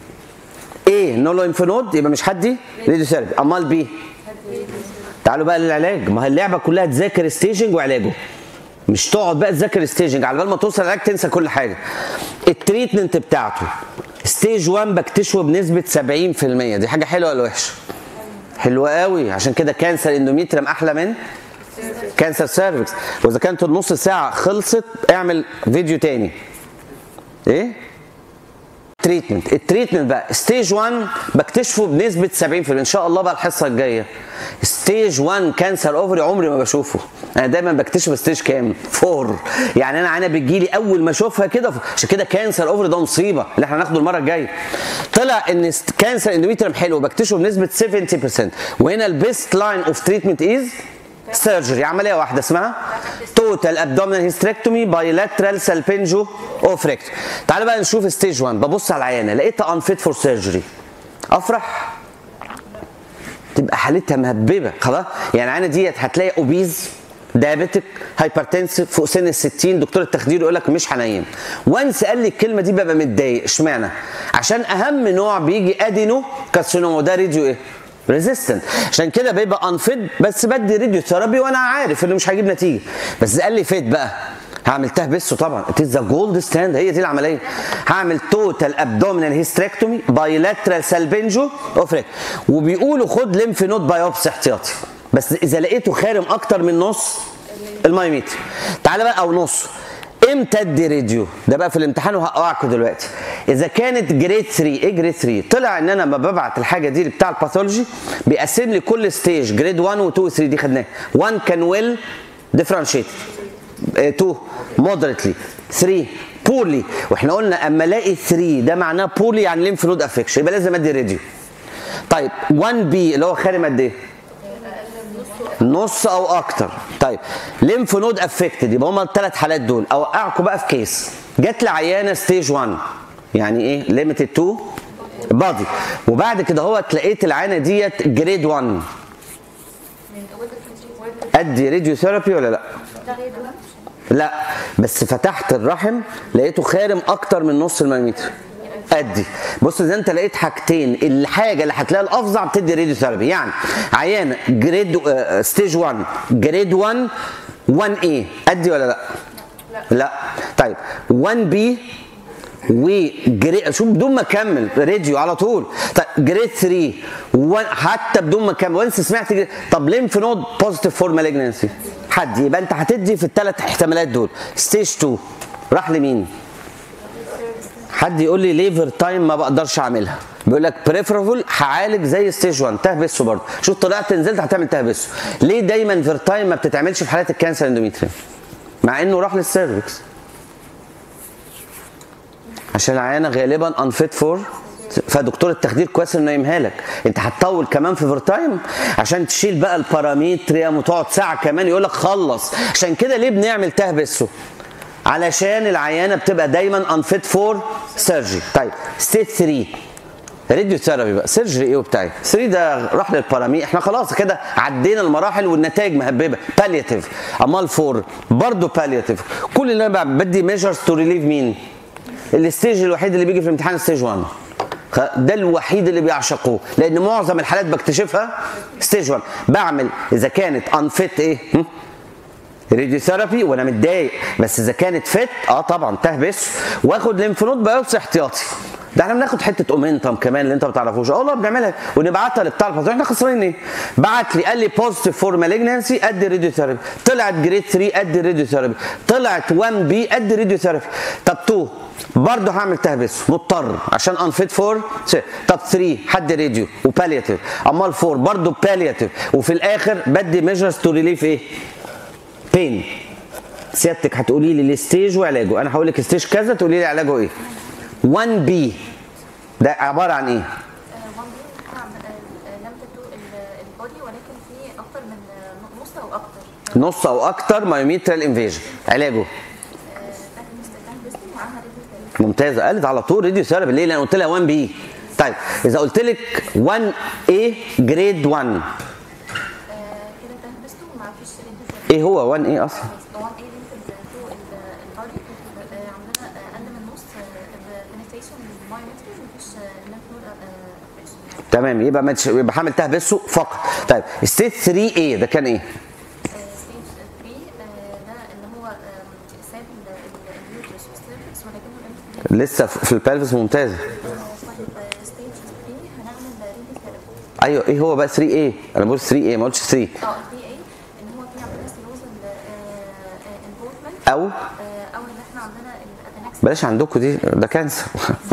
ايه نو انفنود يبقى مش هدي راديو ثيرابي امال بي تعالوا بقى للعلاج ما هي اللعبه كلها تذاكر ستيجنج وعلاجه مش تقعد بقى تذاكر ستيجنج على بال ما توصل العلاج تنسى كل حاجه التريتمنت بتاعته ستيج 1 بكتشفه بنسبه 70% دي حاجه حلوه ولا وحشه حلوه قوي عشان كده كانسر اندوميتريم احلى من كانسر سيرفكس واذا كانت النص ساعه خلصت اعمل فيديو تاني ايه تريتمنت التريتمنت بقى ستيج 1 بكتشفه بنسبه 70% ان شاء الله بقى الحصه الجايه ستيج 1 كانسر اوفري عمري ما بشوفه انا دايما بكتشف ستيج كام 4 يعني انا انا بتجيلي اول ما اشوفها كده عشان كده كانسر اوفري ده مصيبه اللي احنا هناخده المره الجايه طلع ان ست- كانسر اندوميتريم حلو بكتشفه بنسبه 70% وهنا البيست لاين اوف تريتمنت از سيرجري عمليه واحده اسمها توتال ابدومينال هيستريكتومي بايلاترال سالبنجو اوفريكت تعالى بقى نشوف ستيج 1 ببص على العيانه لقيتها انفيت فور سيرجري افرح تبقى حالتها مهببه خلاص يعني العيانه ديت هتلاقي اوبيز دايابيتك هايبرتنسيف فوق سن ال 60 دكتور التخدير يقول لك مش هنيم وانس قال لي الكلمه دي ببقى متضايق اشمعنى عشان اهم نوع بيجي ادينو كارسينوما وده راديو ايه ريزيستنت عشان كده بيبقى انفيد بس بدي راديو ثيرابي وانا عارف انه مش هيجيب نتيجه بس قال لي فيت بقى هعمل تهبسه طبعا ات ذا جولد ستاند هي دي العمليه هعمل توتال ابدومينال هيستريكتومي بايلاترال سالبنجو اوفريك وبيقولوا خد ليمف نود بايوبسي احتياطي بس اذا لقيته خارم اكتر من نص المايميتر تعالى بقى او نص امتى ادي راديو ده بقى في الامتحان وهقعكم دلوقتي اذا كانت جريد 3 ايه جريد 3 طلع ان انا لما ببعت الحاجه دي بتاع الباثولوجي بيقسم لي كل ستيج جريد 1 و 2 و 3 دي خدناها 1 كان ويل ديفرنشيتد 2 مودريتلي 3 بولي واحنا قلنا اما الاقي 3 ده معناه بولي يعني ليمف نود افكشن يبقى لازم ادي راديو طيب 1 بي اللي هو خارم قد ايه؟ نص او اكتر طيب ليمف نود افكتد يبقى هما الثلاث حالات دول اوقعكم بقى في كيس جات لي عيانه ستيج 1 يعني ايه ليميتد تو بادي وبعد كده هو لقيت العانه ديت جريد 1 من اول الكونتري ادي راديو ثيرابي ولا لا ده غير ده لا بس فتحت الرحم لقيته خارم اكتر من نص المليمتر ادي بص زي انت لقيت حاجتين الحاجه اللي هتلاقيها الافظع بتدي راديو ثيرابي يعني عيانه جريد آه، ستيج 1 جريد 1 1 اي ادي ولا لا لا طيب 1 بي وجري شوف بدون ما اكمل راديو على طول طيب جريد 3 و... حتى بدون ما اكمل وانس سمعت جريد. طب ليمف نود بوزيتيف فور مالجنسي حد يبقى انت هتدي في الثلاث احتمالات دول ستيج 2 راح لمين؟ حد يقول لي ليفر تايم ما بقدرش اعملها بيقول لك بريفرابل هعالج زي ستيج 1 تهبسه برضه شوف طلعت نزلت هتعمل تهبسه ليه دايما فيرتايم ما بتتعملش في حالات الكانسر اندوميتريوم مع انه راح للسيرفكس عشان العيانه غالبا انفيت فور فدكتور التخدير كويس انه يمها لك انت هتطول كمان في فيرتايم عشان تشيل بقى الباراميتريم وتقعد ساعه كمان يقول لك خلص عشان كده ليه بنعمل تهبسه علشان العيانه بتبقى دايما انفيت فور سيرجري طيب ستيج 3 راديو ثيرابي بقى سيرجري ايه وبتاع 3 ده راح للبارامي احنا خلاص كده عدينا المراحل والنتائج مهببه بالياتيف امال 4 برضه بالياتيف كل اللي انا بدي ميجرز تو ريليف مين؟ الستيج الوحيد اللي بيجي في الامتحان ستيج 1 خ- ده الوحيد اللي بيعشقوه لان معظم الحالات بكتشفها ستيج 1 بعمل اذا كانت انفيت ايه هم؟ راديو ثيرابي وانا متضايق بس اذا كانت فت اه طبعا تهبس واخد ليمف نود بايوبسي احتياطي ده احنا بناخد حته اومنتم كمان اللي انت ما تعرفوش اه والله بنعملها ونبعتها لبتاع الباثولوجي احنا خسرانين ايه؟ بعت لي قال لي بوزيتيف فور مالجنسي ادي راديو ثيرابي طلعت جريد 3 ادي راديو ثيرابي طلعت 1 بي ادي راديو ثيرابي طب 2 برضه هعمل تهبس مضطر عشان انفيت فور طب 3 حد راديو وبالياتيف امال 4 برضه بالياتيف وفي الاخر بدي ميجرز تو ريليف ايه؟ بين سيادتك هتقولي لي الستيج وعلاجه انا هقول لك ستيج كذا تقولي لي علاجه ايه 1 بي ده عباره عن ايه 1 بي لم تدو البودي ولكن في اكتر من آه، نص او اكتر نص او اكتر مايوميترال انفيجن علاجه تهبسني ومعاها راديو ثيرابي ممتازه قالت على طول راديو ثيرابي ليه لان قلت لها 1 بي طيب اذا قلت لك 1 اي جريد 1 آه، كده تهبسته وما فيش راديو ثيرابي ايه هو 1 اي اصلا 1 اي لينكد تو البودي عندنا اقل من نص البنتريشن للمايومتري ومفيش ليمف نود افكشن تمام يبقى ما تش- يبقى حامل تهبسه فقط طيب ستيج 3 ايه ده كان ايه ستيج 3 ده اللي هو آم، ساب اليوترس والسيرفكس ولكنه لم لسه في البلفس ممتازه ستيج 3 هنعمل راديو ثيرابي ايوه ايه هو بقى 3 ايه انا بقول 3 ايه ما قلتش 3 اه 3 اي ان هو في عندنا سيروز انفولفمنت او او ان احنا عندنا الادنكس بلاش عندكم دي ده كانسر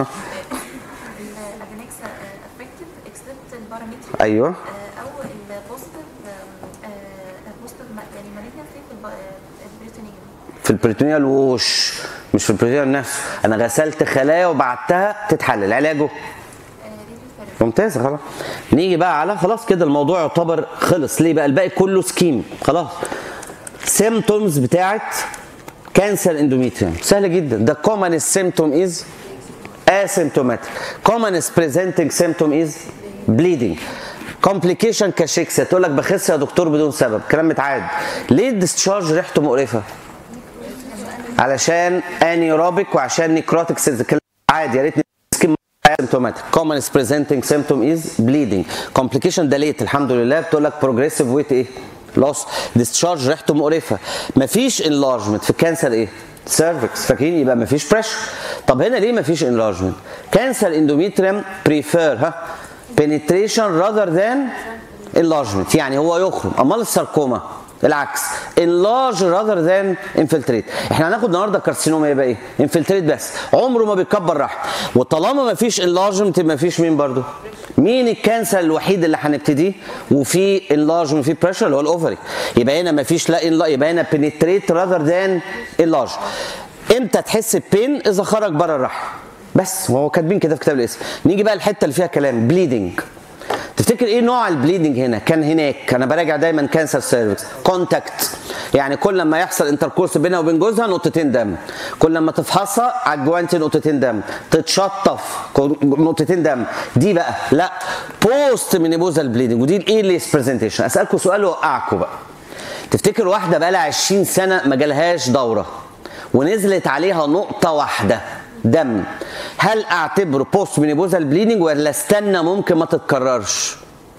الادنكس افكتد اكسبت البارامتري ايوه او البوزيتيف بوزيتيف يعني مالجنسي في البريتونيوم في البريتونيال ووش مش في البريتونيال نفسه انا غسلت خلايا وبعتها تتحلل علاجه راديو ثيرابي ممتاز خلاص نيجي بقى على خلاص كده الموضوع يعتبر خلص ليه بقى الباقي كله سكيم خلاص سيمتومز بتاعت كانسر اندوميتريوم سهله جدا the commonest symptom is asymptomatic commonest presenting symptom is bleeding complication كشيكسيا تقول لك بخس يا دكتور بدون سبب كلام متعاد ليه الديسشارج ريحته مقرفه علشان انيروبيك وعشان نيكروتيك سيلز كلام عادي يا ريتني سكين symptomatic commonest presenting symptom is bleeding complication ده ليت الحمد لله بتقول لك progressive weight ايه loss discharge ريحته مقرفه مفيش enlargement في الكانسر ايه cervix فاكرين يبقى مفيش pressure طب هنا ليه مفيش enlargement cancer endometrium prefer ها penetration rather than enlargement يعني هو يخرم امال الساركوما العكس enlarge rather than infiltrate احنا هناخد النهارده كارسينوما يبقى ايه infiltrate بس عمره ما بيكبر رحم وطالما ما فيش enlargement يبقى ما فيش مين برضو مين الكانسر الوحيد اللي هنبتديه وفي enlargement وفي pressure اللي هو الاوفري يبقى هنا ما فيش لا enla- يبقى هنا penetrate rather than enlarge امتى تحس ببين اذا خرج بره الرحم بس هو كاتبين كده في كتاب الاسم نيجي بقى الحته اللي فيها كلام bleeding تفتكر ايه نوع البليدنج هنا كان هناك انا براجع دايما كانسر سيرفكس كونتاكت يعني كل لما يحصل انتركورس بينها وبين جوزها نقطتين دم كل لما تفحصها على الجوانتي نقطتين دم تتشطف نقطتين دم دي بقى لا بوست مينيبوزال بليدنج ودي الايرليست برزنتيشن اسالكم سؤال واوقعكم بقى تفتكر واحده بقى لها 20 سنه ما جالهاش دوره ونزلت عليها نقطه واحده دم هل اعتبره بوست مينيبوزال بليدنج ولا استنى ممكن ما تتكررش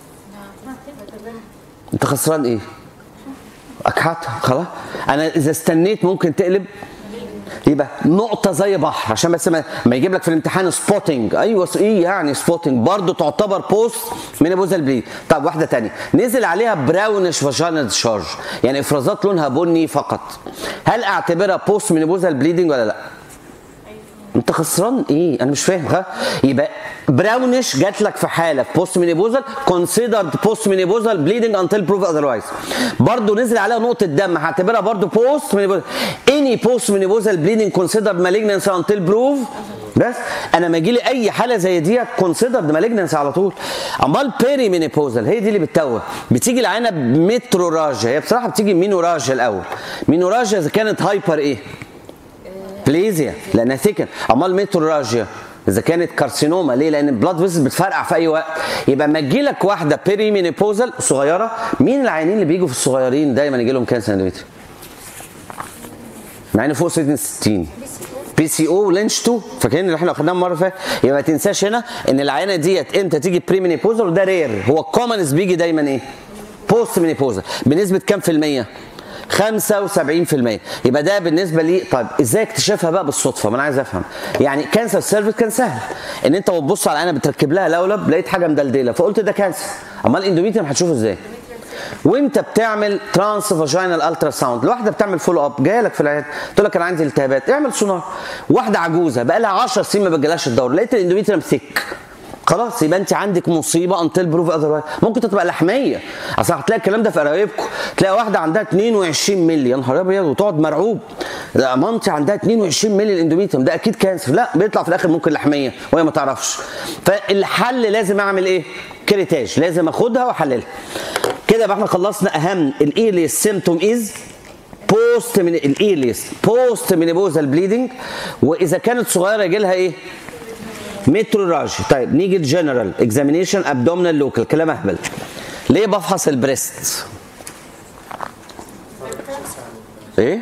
انت خسران ايه اكحتها خلاص انا اذا استنيت ممكن تقلب يبقى نقطه زي بحر عشان بس ما, ما يجيب لك في الامتحان سبوتنج ايوه ايه يعني سبوتنج برضه تعتبر بوست مينيبوزال بليد طب واحده تانية نزل عليها براونش فاجينال ديشارج يعني افرازات لونها بني فقط هل اعتبرها بوست مينيبوزال بليدنج ولا لا انت خسران ايه انا مش فاهم ها يبقى براونش جات لك في حاله في بوست مينيبوزال كونسيدرد بوست مينيبوزال بليدنج انتل بروف اذروايز برضه نزل عليها نقطه دم هعتبرها برضه بوست مينيبوزال اني بوست مينيبوزال بليدنج كونسيدرد مالجنس انتل بروف بس انا ما يجي لي اي حاله زي ديت كونسيدرد مالجنس على طول امال بيري مينيبوزال هي دي اللي بتتوه بتيجي العينه بمتروراجيا هي بصراحه بتيجي مينوراجيا الاول مينوراجيا اذا كانت هايبر ايه بليزيا لانها ثيكن امال ميتروراجيا اذا كانت كارسينوما ليه لان البلاد فيسز بتفرقع في اي وقت يبقى اما تجي لك واحده بيري مينيبوزال صغيره مين العيانين اللي بيجوا في الصغيرين دايما يجي لهم كانسر اندوميتريوم مع ان فوق سن 60 بي سي او لينش 2 فاكرين اللي احنا واخدناه المره اللي فاتت يبقى ما تنساش هنا ان العينه ديت امتى تيجي بري مينيبوزال وده رير هو الكومنس بيجي دايما ايه بوست مينيبوزال بنسبه كام في الميه 75% يبقى ده بالنسبه لي طيب ازاي اكتشافها بقى بالصدفه ما انا عايز افهم يعني كانسر سيرفيس كان سهل ان انت بتبص على العينه بتركب لها لولب لقيت حاجه مدلدله فقلت ده كانسر امال الاندوميتريوم هتشوفه ازاي وانت بتعمل ترانس فاجينال الترا ساوند الواحده بتعمل فولو اب جايه لك في العياده تقول لك انا عندي التهابات اعمل سونار واحده عجوزه بقى لها 10 سنين ما بتجيلهاش الدور لقيت الاندوميتريوم ثيك خلاص يبقى انت عندك مصيبه انتل بروف اذروايز ممكن تبقى لحميه اصل هتلاقي الكلام ده في قرايبكم تلاقي واحده عندها 22 مللي يا نهار ابيض وتقعد مرعوب لا مامتي عندها 22 مللي الاندوميتريوم ده اكيد كانسر لا بيطلع في الاخر ممكن لحميه وهي ما تعرفش فالحل لازم اعمل ايه كريتاج لازم اخدها واحللها كده يبقى احنا خلصنا اهم الايرليس سيمتوم از بوست من الايرليس بوست مينيبوزال بليدنج واذا كانت صغيره يجي لها ايه متروراج طيب نيجي الجنرال اكزامينيشن ابدومينال لوكال كلام اهبل ليه بفحص البريست ايه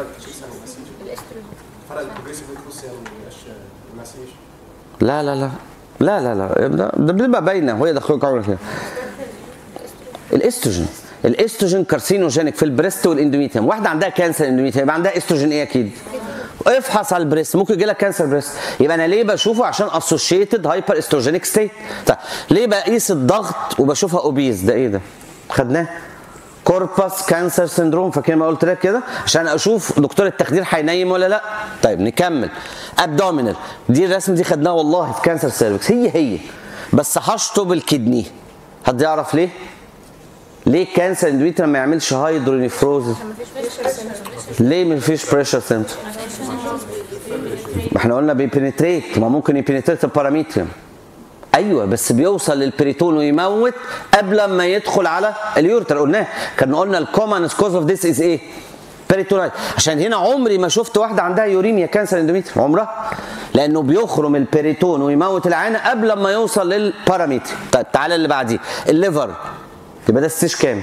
فرق البروجريسيف بيكروس يعني مش ماسيش لا لا لا لا لا لا ده ده بتبقى باينه وهي دخلت كده الاستروجين الاستروجين كارسينوجينيك في البريست والاندوميتريوم واحده عندها كانسر اندوميتريوم يبقى عندها استروجين ايه اكيد افحص على البريست ممكن يجي لك كانسر بريست يبقى انا ليه بشوفه عشان اسوشيتد هايبر استروجينيك ستيت طيب ليه بقيس الضغط وبشوفها اوبيز ده ايه ده خدناه كوربس كانسر سندروم فاكر ما قلت لك كده عشان اشوف دكتور التخدير هينيم ولا لا طيب نكمل ابدومينال دي الرسمه دي خدناها والله في كانسر سيرفكس هي هي بس هشطب الكدني حد يعرف ليه ليه كانسر اندوميتريوم ما يعملش هايدرونيفروزس ليه ما فيش بريشر سنتر ما احنا قلنا بيبنتريت ما ممكن يبنتريت الباراميتريوم ايوه بس بيوصل للبريتون ويموت قبل ما يدخل على اليورتر قلناه كان قلنا الكومن كوز اوف ذيس از ايه بيريتونايت عشان هنا عمري ما شفت واحده عندها يوريميا كانسر اندوميتريوم عمرها لانه بيخرم البريتون ويموت العينه قبل ما يوصل للباراميتر طيب تعالى اللي بعديه الليفر يبقى ده ستيج كام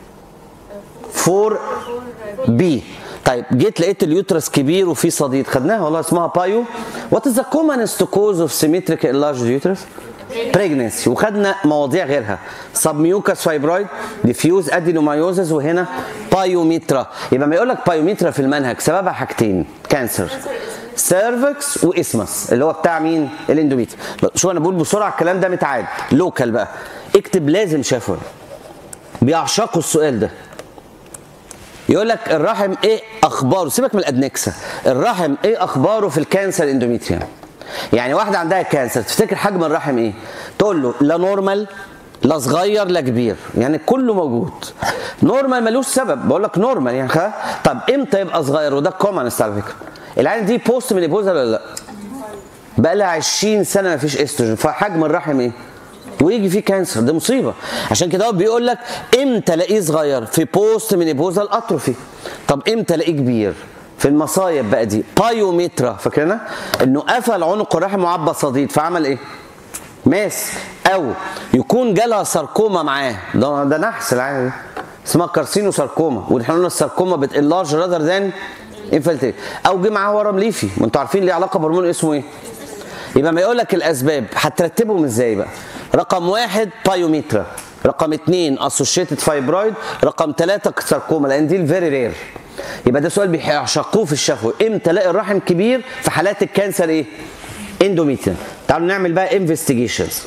4 بي طيب جيت لقيت اليوترس كبير وفيه صديد خدناها والله اسمها بايو وات از ذا كومنست كوز اوف سيمتريك انلارج يوترس بريجنسي وخدنا مواضيع غيرها سبميوكاس فايبرويد ديفيوز ادينومايوزز وهنا بايوميترا يبقى ما يقول لك بايوميترا في المنهج سببها حاجتين كانسر سيرفكس واسمس اللي هو بتاع مين الاندوميتر شو انا بقول بسرعه الكلام ده متعاد لوكال بقى اكتب لازم شافوا بيعشقوا السؤال ده يقول لك الرحم ايه اخباره سيبك من الادنكسه الرحم ايه اخباره في الكانسر اندوميتريوم يعني واحده عندها كانسر تفتكر حجم الرحم ايه تقول له لا نورمال لا صغير لا كبير يعني كله موجود نورمال ملوش سبب بقول لك نورمال يعني خلاص طب امتى يبقى صغير وده كومنست على فكره العيال دي بوست مينيبوزال ولا لا بقى لها 20 سنه ما فيش استروجين فحجم الرحم ايه ويجي فيه كانسر ده مصيبه عشان كده هو بيقول لك امتى الاقيه صغير في بوست مينيبوزال اتروفي طب امتى الاقيه كبير في المصايب بقى دي بايوميترا فاكرينها انه قفل عنق الرحم وعبى صديد فعمل ايه ماس او يكون جالها ساركوما معاه ده ده نحس العين دي اسمها كارسينو ساركوما واحنا قلنا الساركوما بتنلارج راذر ذان انفلتريت او جه معاه ورم ليفي ما انتوا عارفين ليه علاقه بهرمون اسمه ايه يبقى ما يقول لك الاسباب هترتبهم ازاي بقى رقم واحد بايوميترا رقم اثنين اسوشيتد فايبرويد رقم ثلاثة ساركوما لان دي الفيري رير يبقى ده سؤال بيعشقوه في الشفوي امتى الاقي الرحم كبير في حالات الكانسر ايه اندوميتريم تعالوا نعمل بقى انفستيجيشنز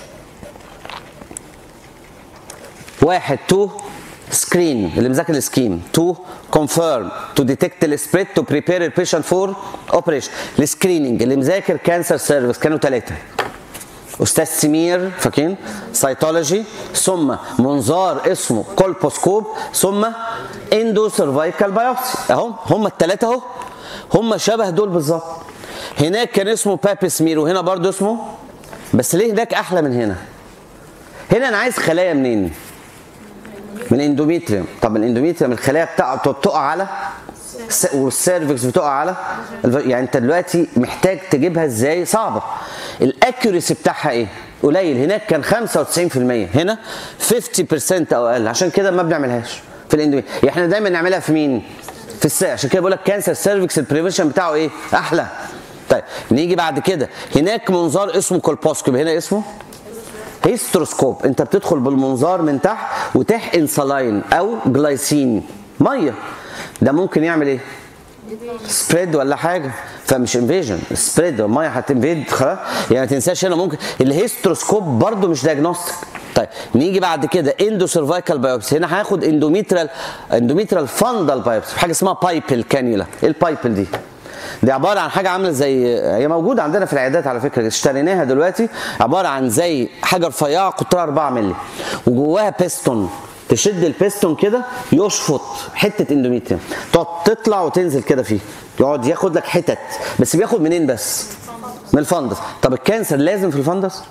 واحد تو سكرين اللي مذاكر السكيم تو كونفيرم تو ديتكت السبريد تو بريبير البيشنت فور اوبريشن السكريننج اللي مذاكر كانسر سيرفيس كانوا ثلاثه استاذ سمير فاكرين سيتولوجي ثم منظار اسمه كولبوسكوب ثم اندو سيرفايكال بايوبسي اهو هم الثلاثه اهو هم شبه دول بالظبط هناك كان اسمه بابي سمير وهنا برضو اسمه بس ليه هناك احلى من هنا هنا انا عايز خلايا منين من الاندوميتريوم طب الاندوميتريوم الخلايا بتاعته بتقع على الس- والسيرفكس بتقع على الف- يعني انت دلوقتي محتاج تجيبها ازاي صعبه الاكيوريسي بتاعها ايه قليل هناك كان 95% هنا 50% او اقل عشان كده ما بنعملهاش في الاندوميتريوم يعني احنا دايما نعملها في مين في الساعة عشان كده بقول لك كانسر سيرفكس البريفنشن بتاعه ايه احلى طيب نيجي بعد كده هناك منظار اسمه كولبوسكوب هنا اسمه هيستروسكوب انت بتدخل بالمنظار من تحت وتحقن صلاين او جلايسين ميه ده ممكن يعمل ايه سبريد ولا حاجه فمش انفيجن سبريد الميه هتنفيد خلاص يعني ما تنساش هنا ممكن الهيستروسكوب برضو مش دايجنوستيك طيب نيجي بعد كده اندو سيرفايكال بايوبسي هنا هاخد اندوميترال اندوميترال فاندال بايوبسي حاجه اسمها بايبل كانيولا ايه البايبل دي دي عباره عن حاجه عامله زي هي موجوده عندنا في العيادات على فكره اشتريناها دلوقتي عباره عن زي حاجه رفيعه قطرها 4 مللي وجواها بيستون تشد البيستون كده يشفط حته اندوميتريوم تقعد تطلع وتنزل كده فيه يقعد ياخد لك حتت بس بياخد منين بس من الفندس طب الكانسر لازم في الفندس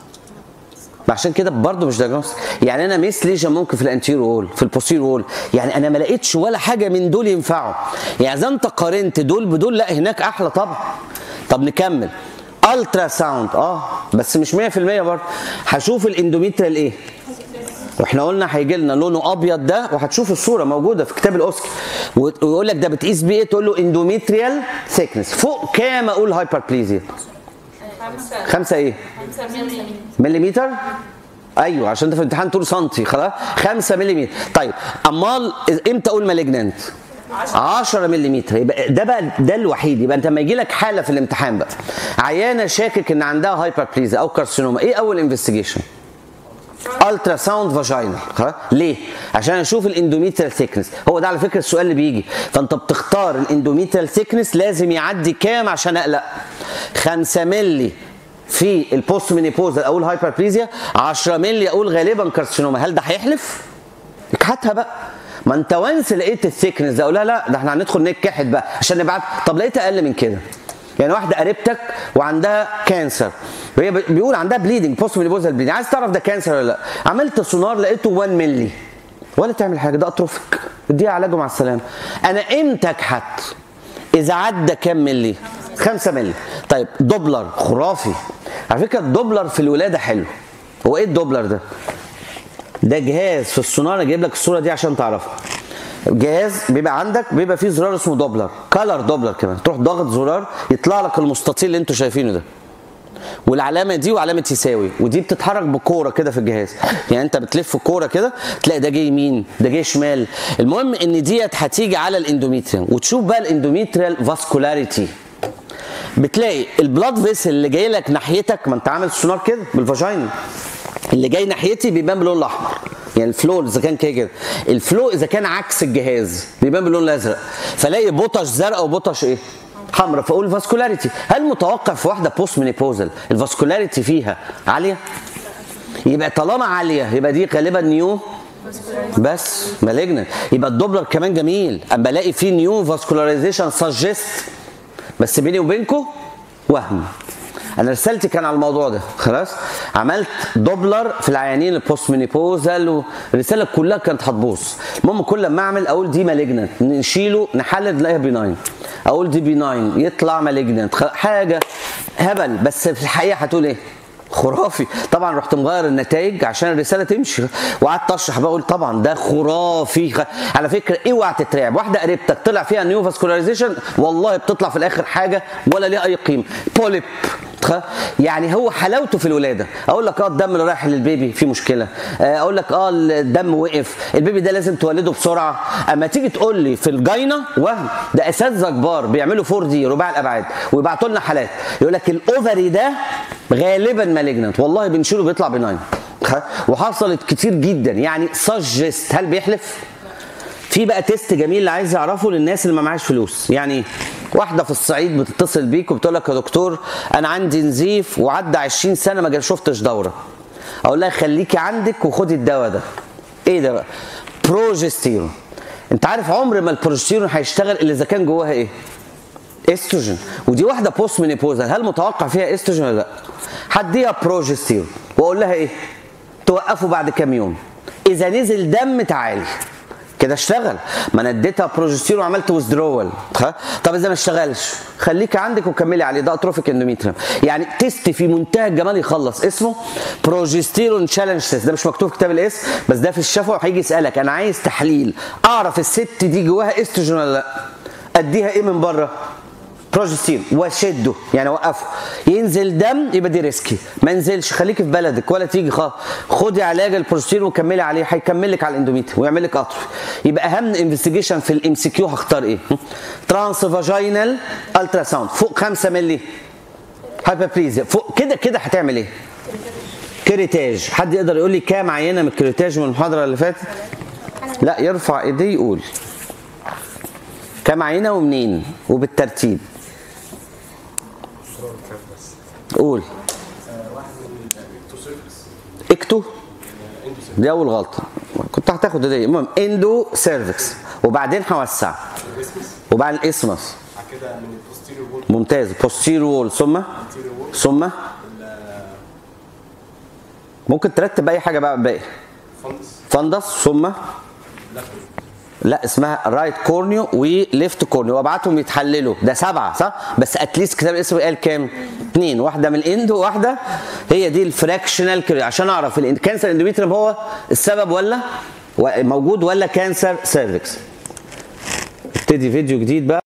عشان كده برضه مش دايجنوستيك يعني انا ميس ليجن ممكن في الانتيرو وول في البوستيرو وول يعني انا ما لقيتش ولا حاجه من دول ينفعوا يعني اذا انت قارنت دول بدول لا هناك احلى طبعا طب نكمل الترا ساوند اه بس مش 100% برضه هشوف الاندوميتريال ايه واحنا قلنا هيجي لنا لونه ابيض ده وهتشوف الصوره موجوده في كتاب الاوسكار ويقول لك ده بتقيس بيه ايه تقول له اندوميتريال ثيكنس فوق كام اقول هايبربليزيا خمسة ايه مليمتر ايوه عشان انت في الامتحان تقول سنتي خلاص 5 ملم طيب امال امتى اقول مالجنانت 10 ملم يبقى ده بقى ده الوحيد يبقى انت لما يجي لك حاله في الامتحان بقى عيانه شاكك ان عندها هايبربليزيا او كارسينوما ايه اول انفستيجيشن الترا ساوند فاجينال خلاص ليه عشان اشوف الاندوميتريال ثيكنس هو ده على فكره السؤال اللي بيجي فانت بتختار الاندوميتريال ثيكنس لازم يعدي كام عشان اقلق 5 مللي في البوست مينيبوزال اقول هايبربليزيا 10 مللي اقول غالبا كارسينوما هل ده هيحلف هاتها بقى ما انت وانس لقيت الثيكنس ده اقول لا لا ده احنا هندخل نتكحت بقى عشان نبعت طب لقيت اقل من كده يعني واحده قريبتك وعندها كانسر وهي بيقول عندها بليدنج بوست مينيبوزال بليدنج عايز تعرف ده كانسر ولا لا عملت سونار لقيته 1 مللي ولا تعمل حاجه ده اتروفيك اديها علاجه مع السلامه انا امتى اكحت اذا عدى كام ملي 5 ملي طيب دوبلر خرافي على فكره الدوبلر في الولاده حلو هو ايه الدوبلر ده ده جهاز في السونار اجيب لك الصوره دي عشان تعرفها جهاز بيبقى عندك بيبقى فيه زرار اسمه دوبلر كالر دوبلر كمان تروح ضاغط زرار يطلع لك المستطيل اللي انتوا شايفينه ده والعلامه دي وعلامه يساوي ودي بتتحرك بكوره كده في الجهاز يعني انت بتلف الكوره كده تلاقي ده جاي يمين ده جاي شمال المهم ان ديت هتيجي على الاندوميتريوم وتشوف بقى الاندوميتريال فاسكولاريتي بتلاقي البلاد فيسل اللي جاي لك ناحيتك ما انت عامل سونار كده بالفاجينا اللي جاي ناحيتي بيبان باللون الاحمر يعني الفلو اذا كان كده كده الفلو اذا كان عكس الجهاز بيبان باللون الازرق فلاقي بوتش زرقاء وبوتش ايه حمراء فاقول فاسكولاريتي هل متوقع في واحده بوست مينيبوزال الفاسكولاريتي فيها عاليه يبقى طالما عاليه يبقى دي غالبا نيو بس مالجنت يبقى الدوبلر كمان جميل اما الاقي فيه نيو فاسكولاريزيشن سجست بس بيني وبينكم وهم انا رسالتي كان على الموضوع ده خلاص عملت دوبلر في العيانين البوست مينيبوزال والرساله كلها كانت هتبوظ المهم كل ما اعمل اقول دي مالجنت نشيله نحلل نلاقيها بيناين اقول دي بيناين يطلع مالجنت حاجه هبل بس في الحقيقه هتقول ايه خرافي طبعا رحت مغير النتائج عشان الرساله تمشي وقعدت اشرح بقول طبعا ده خرافي خ... على فكره اوعى تترعب واحده قريبتك طلع فيها نيو فاسكولاريزيشن والله بتطلع في الاخر حاجه ولا ليها اي قيمه بوليب خ- يعني هو حلاوته في الولاده اقول لك اه الدم اللي رايح للبيبي فيه مشكله آه، اقول لك اه الدم وقف البيبي ده لازم تولده بسرعه اما تيجي تقول لي في الجاينه وهم ده اساتذه كبار بيعملوا 4 دي رباع الابعاد ويبعتوا لنا حالات يقول لك الاوفري ده غالبا مالجنت والله بنشيله بيطلع بناين وحصلت كتير جدا يعني سجست هل بيحلف؟ في بقى تيست جميل اللي عايز يعرفه للناس اللي ما معاش فلوس يعني واحده في الصعيد بتتصل بيك وبتقول لك يا دكتور انا عندي نزيف وعدى 20 سنه ما جا- شفتش دوره اقول لها خليكي عندك وخدي الدواء ده ايه ده بقى بروجستيرون انت عارف عمر ما البروجستيرون هيشتغل الا اذا كان جواها ايه استروجين ودي واحده بوست مينيبوزال هل متوقع فيها استروجين ولا لا هديها بروجستيرون واقول لها ايه توقفوا بعد كام يوم اذا نزل دم تعالي كده اشتغل ما انا اديتها بروجستيرون وعملت ويزدرول طب اذا ما اشتغلش خليكي عندك وكملي عليه ده اتروفيك اندوميتريوم يعني تيست في منتهى الجمال يخلص اسمه بروجستيرون تشالنج تيست ده مش مكتوب في كتاب الاس بس ده في الشفوي هيجي يسالك انا عايز تحليل اعرف الست دي جواها استروجين ولا لا اديها ايه من بره بروجستين واشده يعني اوقفه ينزل دم يبقى دي ريسكي ما ينزلش خليكي في بلدك ولا تيجي خالص خدي علاج البروجستين وكملي عليه هيكمل لك على الاندوميتريوم ويعمل لك قطر يبقى اهم انفستيجيشن في الام سي كيو هختار ايه ترانس فاجينال الترا ساوند فوق 5 مللي هايبربليزيا فوق كده كده هتعمل ايه كريتاج حد يقدر يقول لي كام عينه من الكريتاج من المحاضره اللي فاتت لا يرفع ايديه يقول كام عينه ومنين وبالترتيب قول واحد من الاكتو سيرفيس اكتو دي اول غلطه كنت هتاخد دي المهم اندو سيرفكس وبعدين هوسع وبعد الاسمس بعد كده من البوستيريور وول ممتاز بوستير وول ثم ثم ممكن ترتب اي حاجه بقى باقي فندس فندس ثم لا اسمها رايت كورنيو وليفت كورنيو وابعتهم يتحللوا ده سبعه صح؟ بس اتليست كتاب الاسم قال كام؟ اثنين واحده من الاند وواحده هي دي الفراكشنال كري عشان اعرف الكانسر اندوميتريوم هو السبب ولا و- موجود ولا كانسر سيرفكس ابتدي فيديو جديد بقى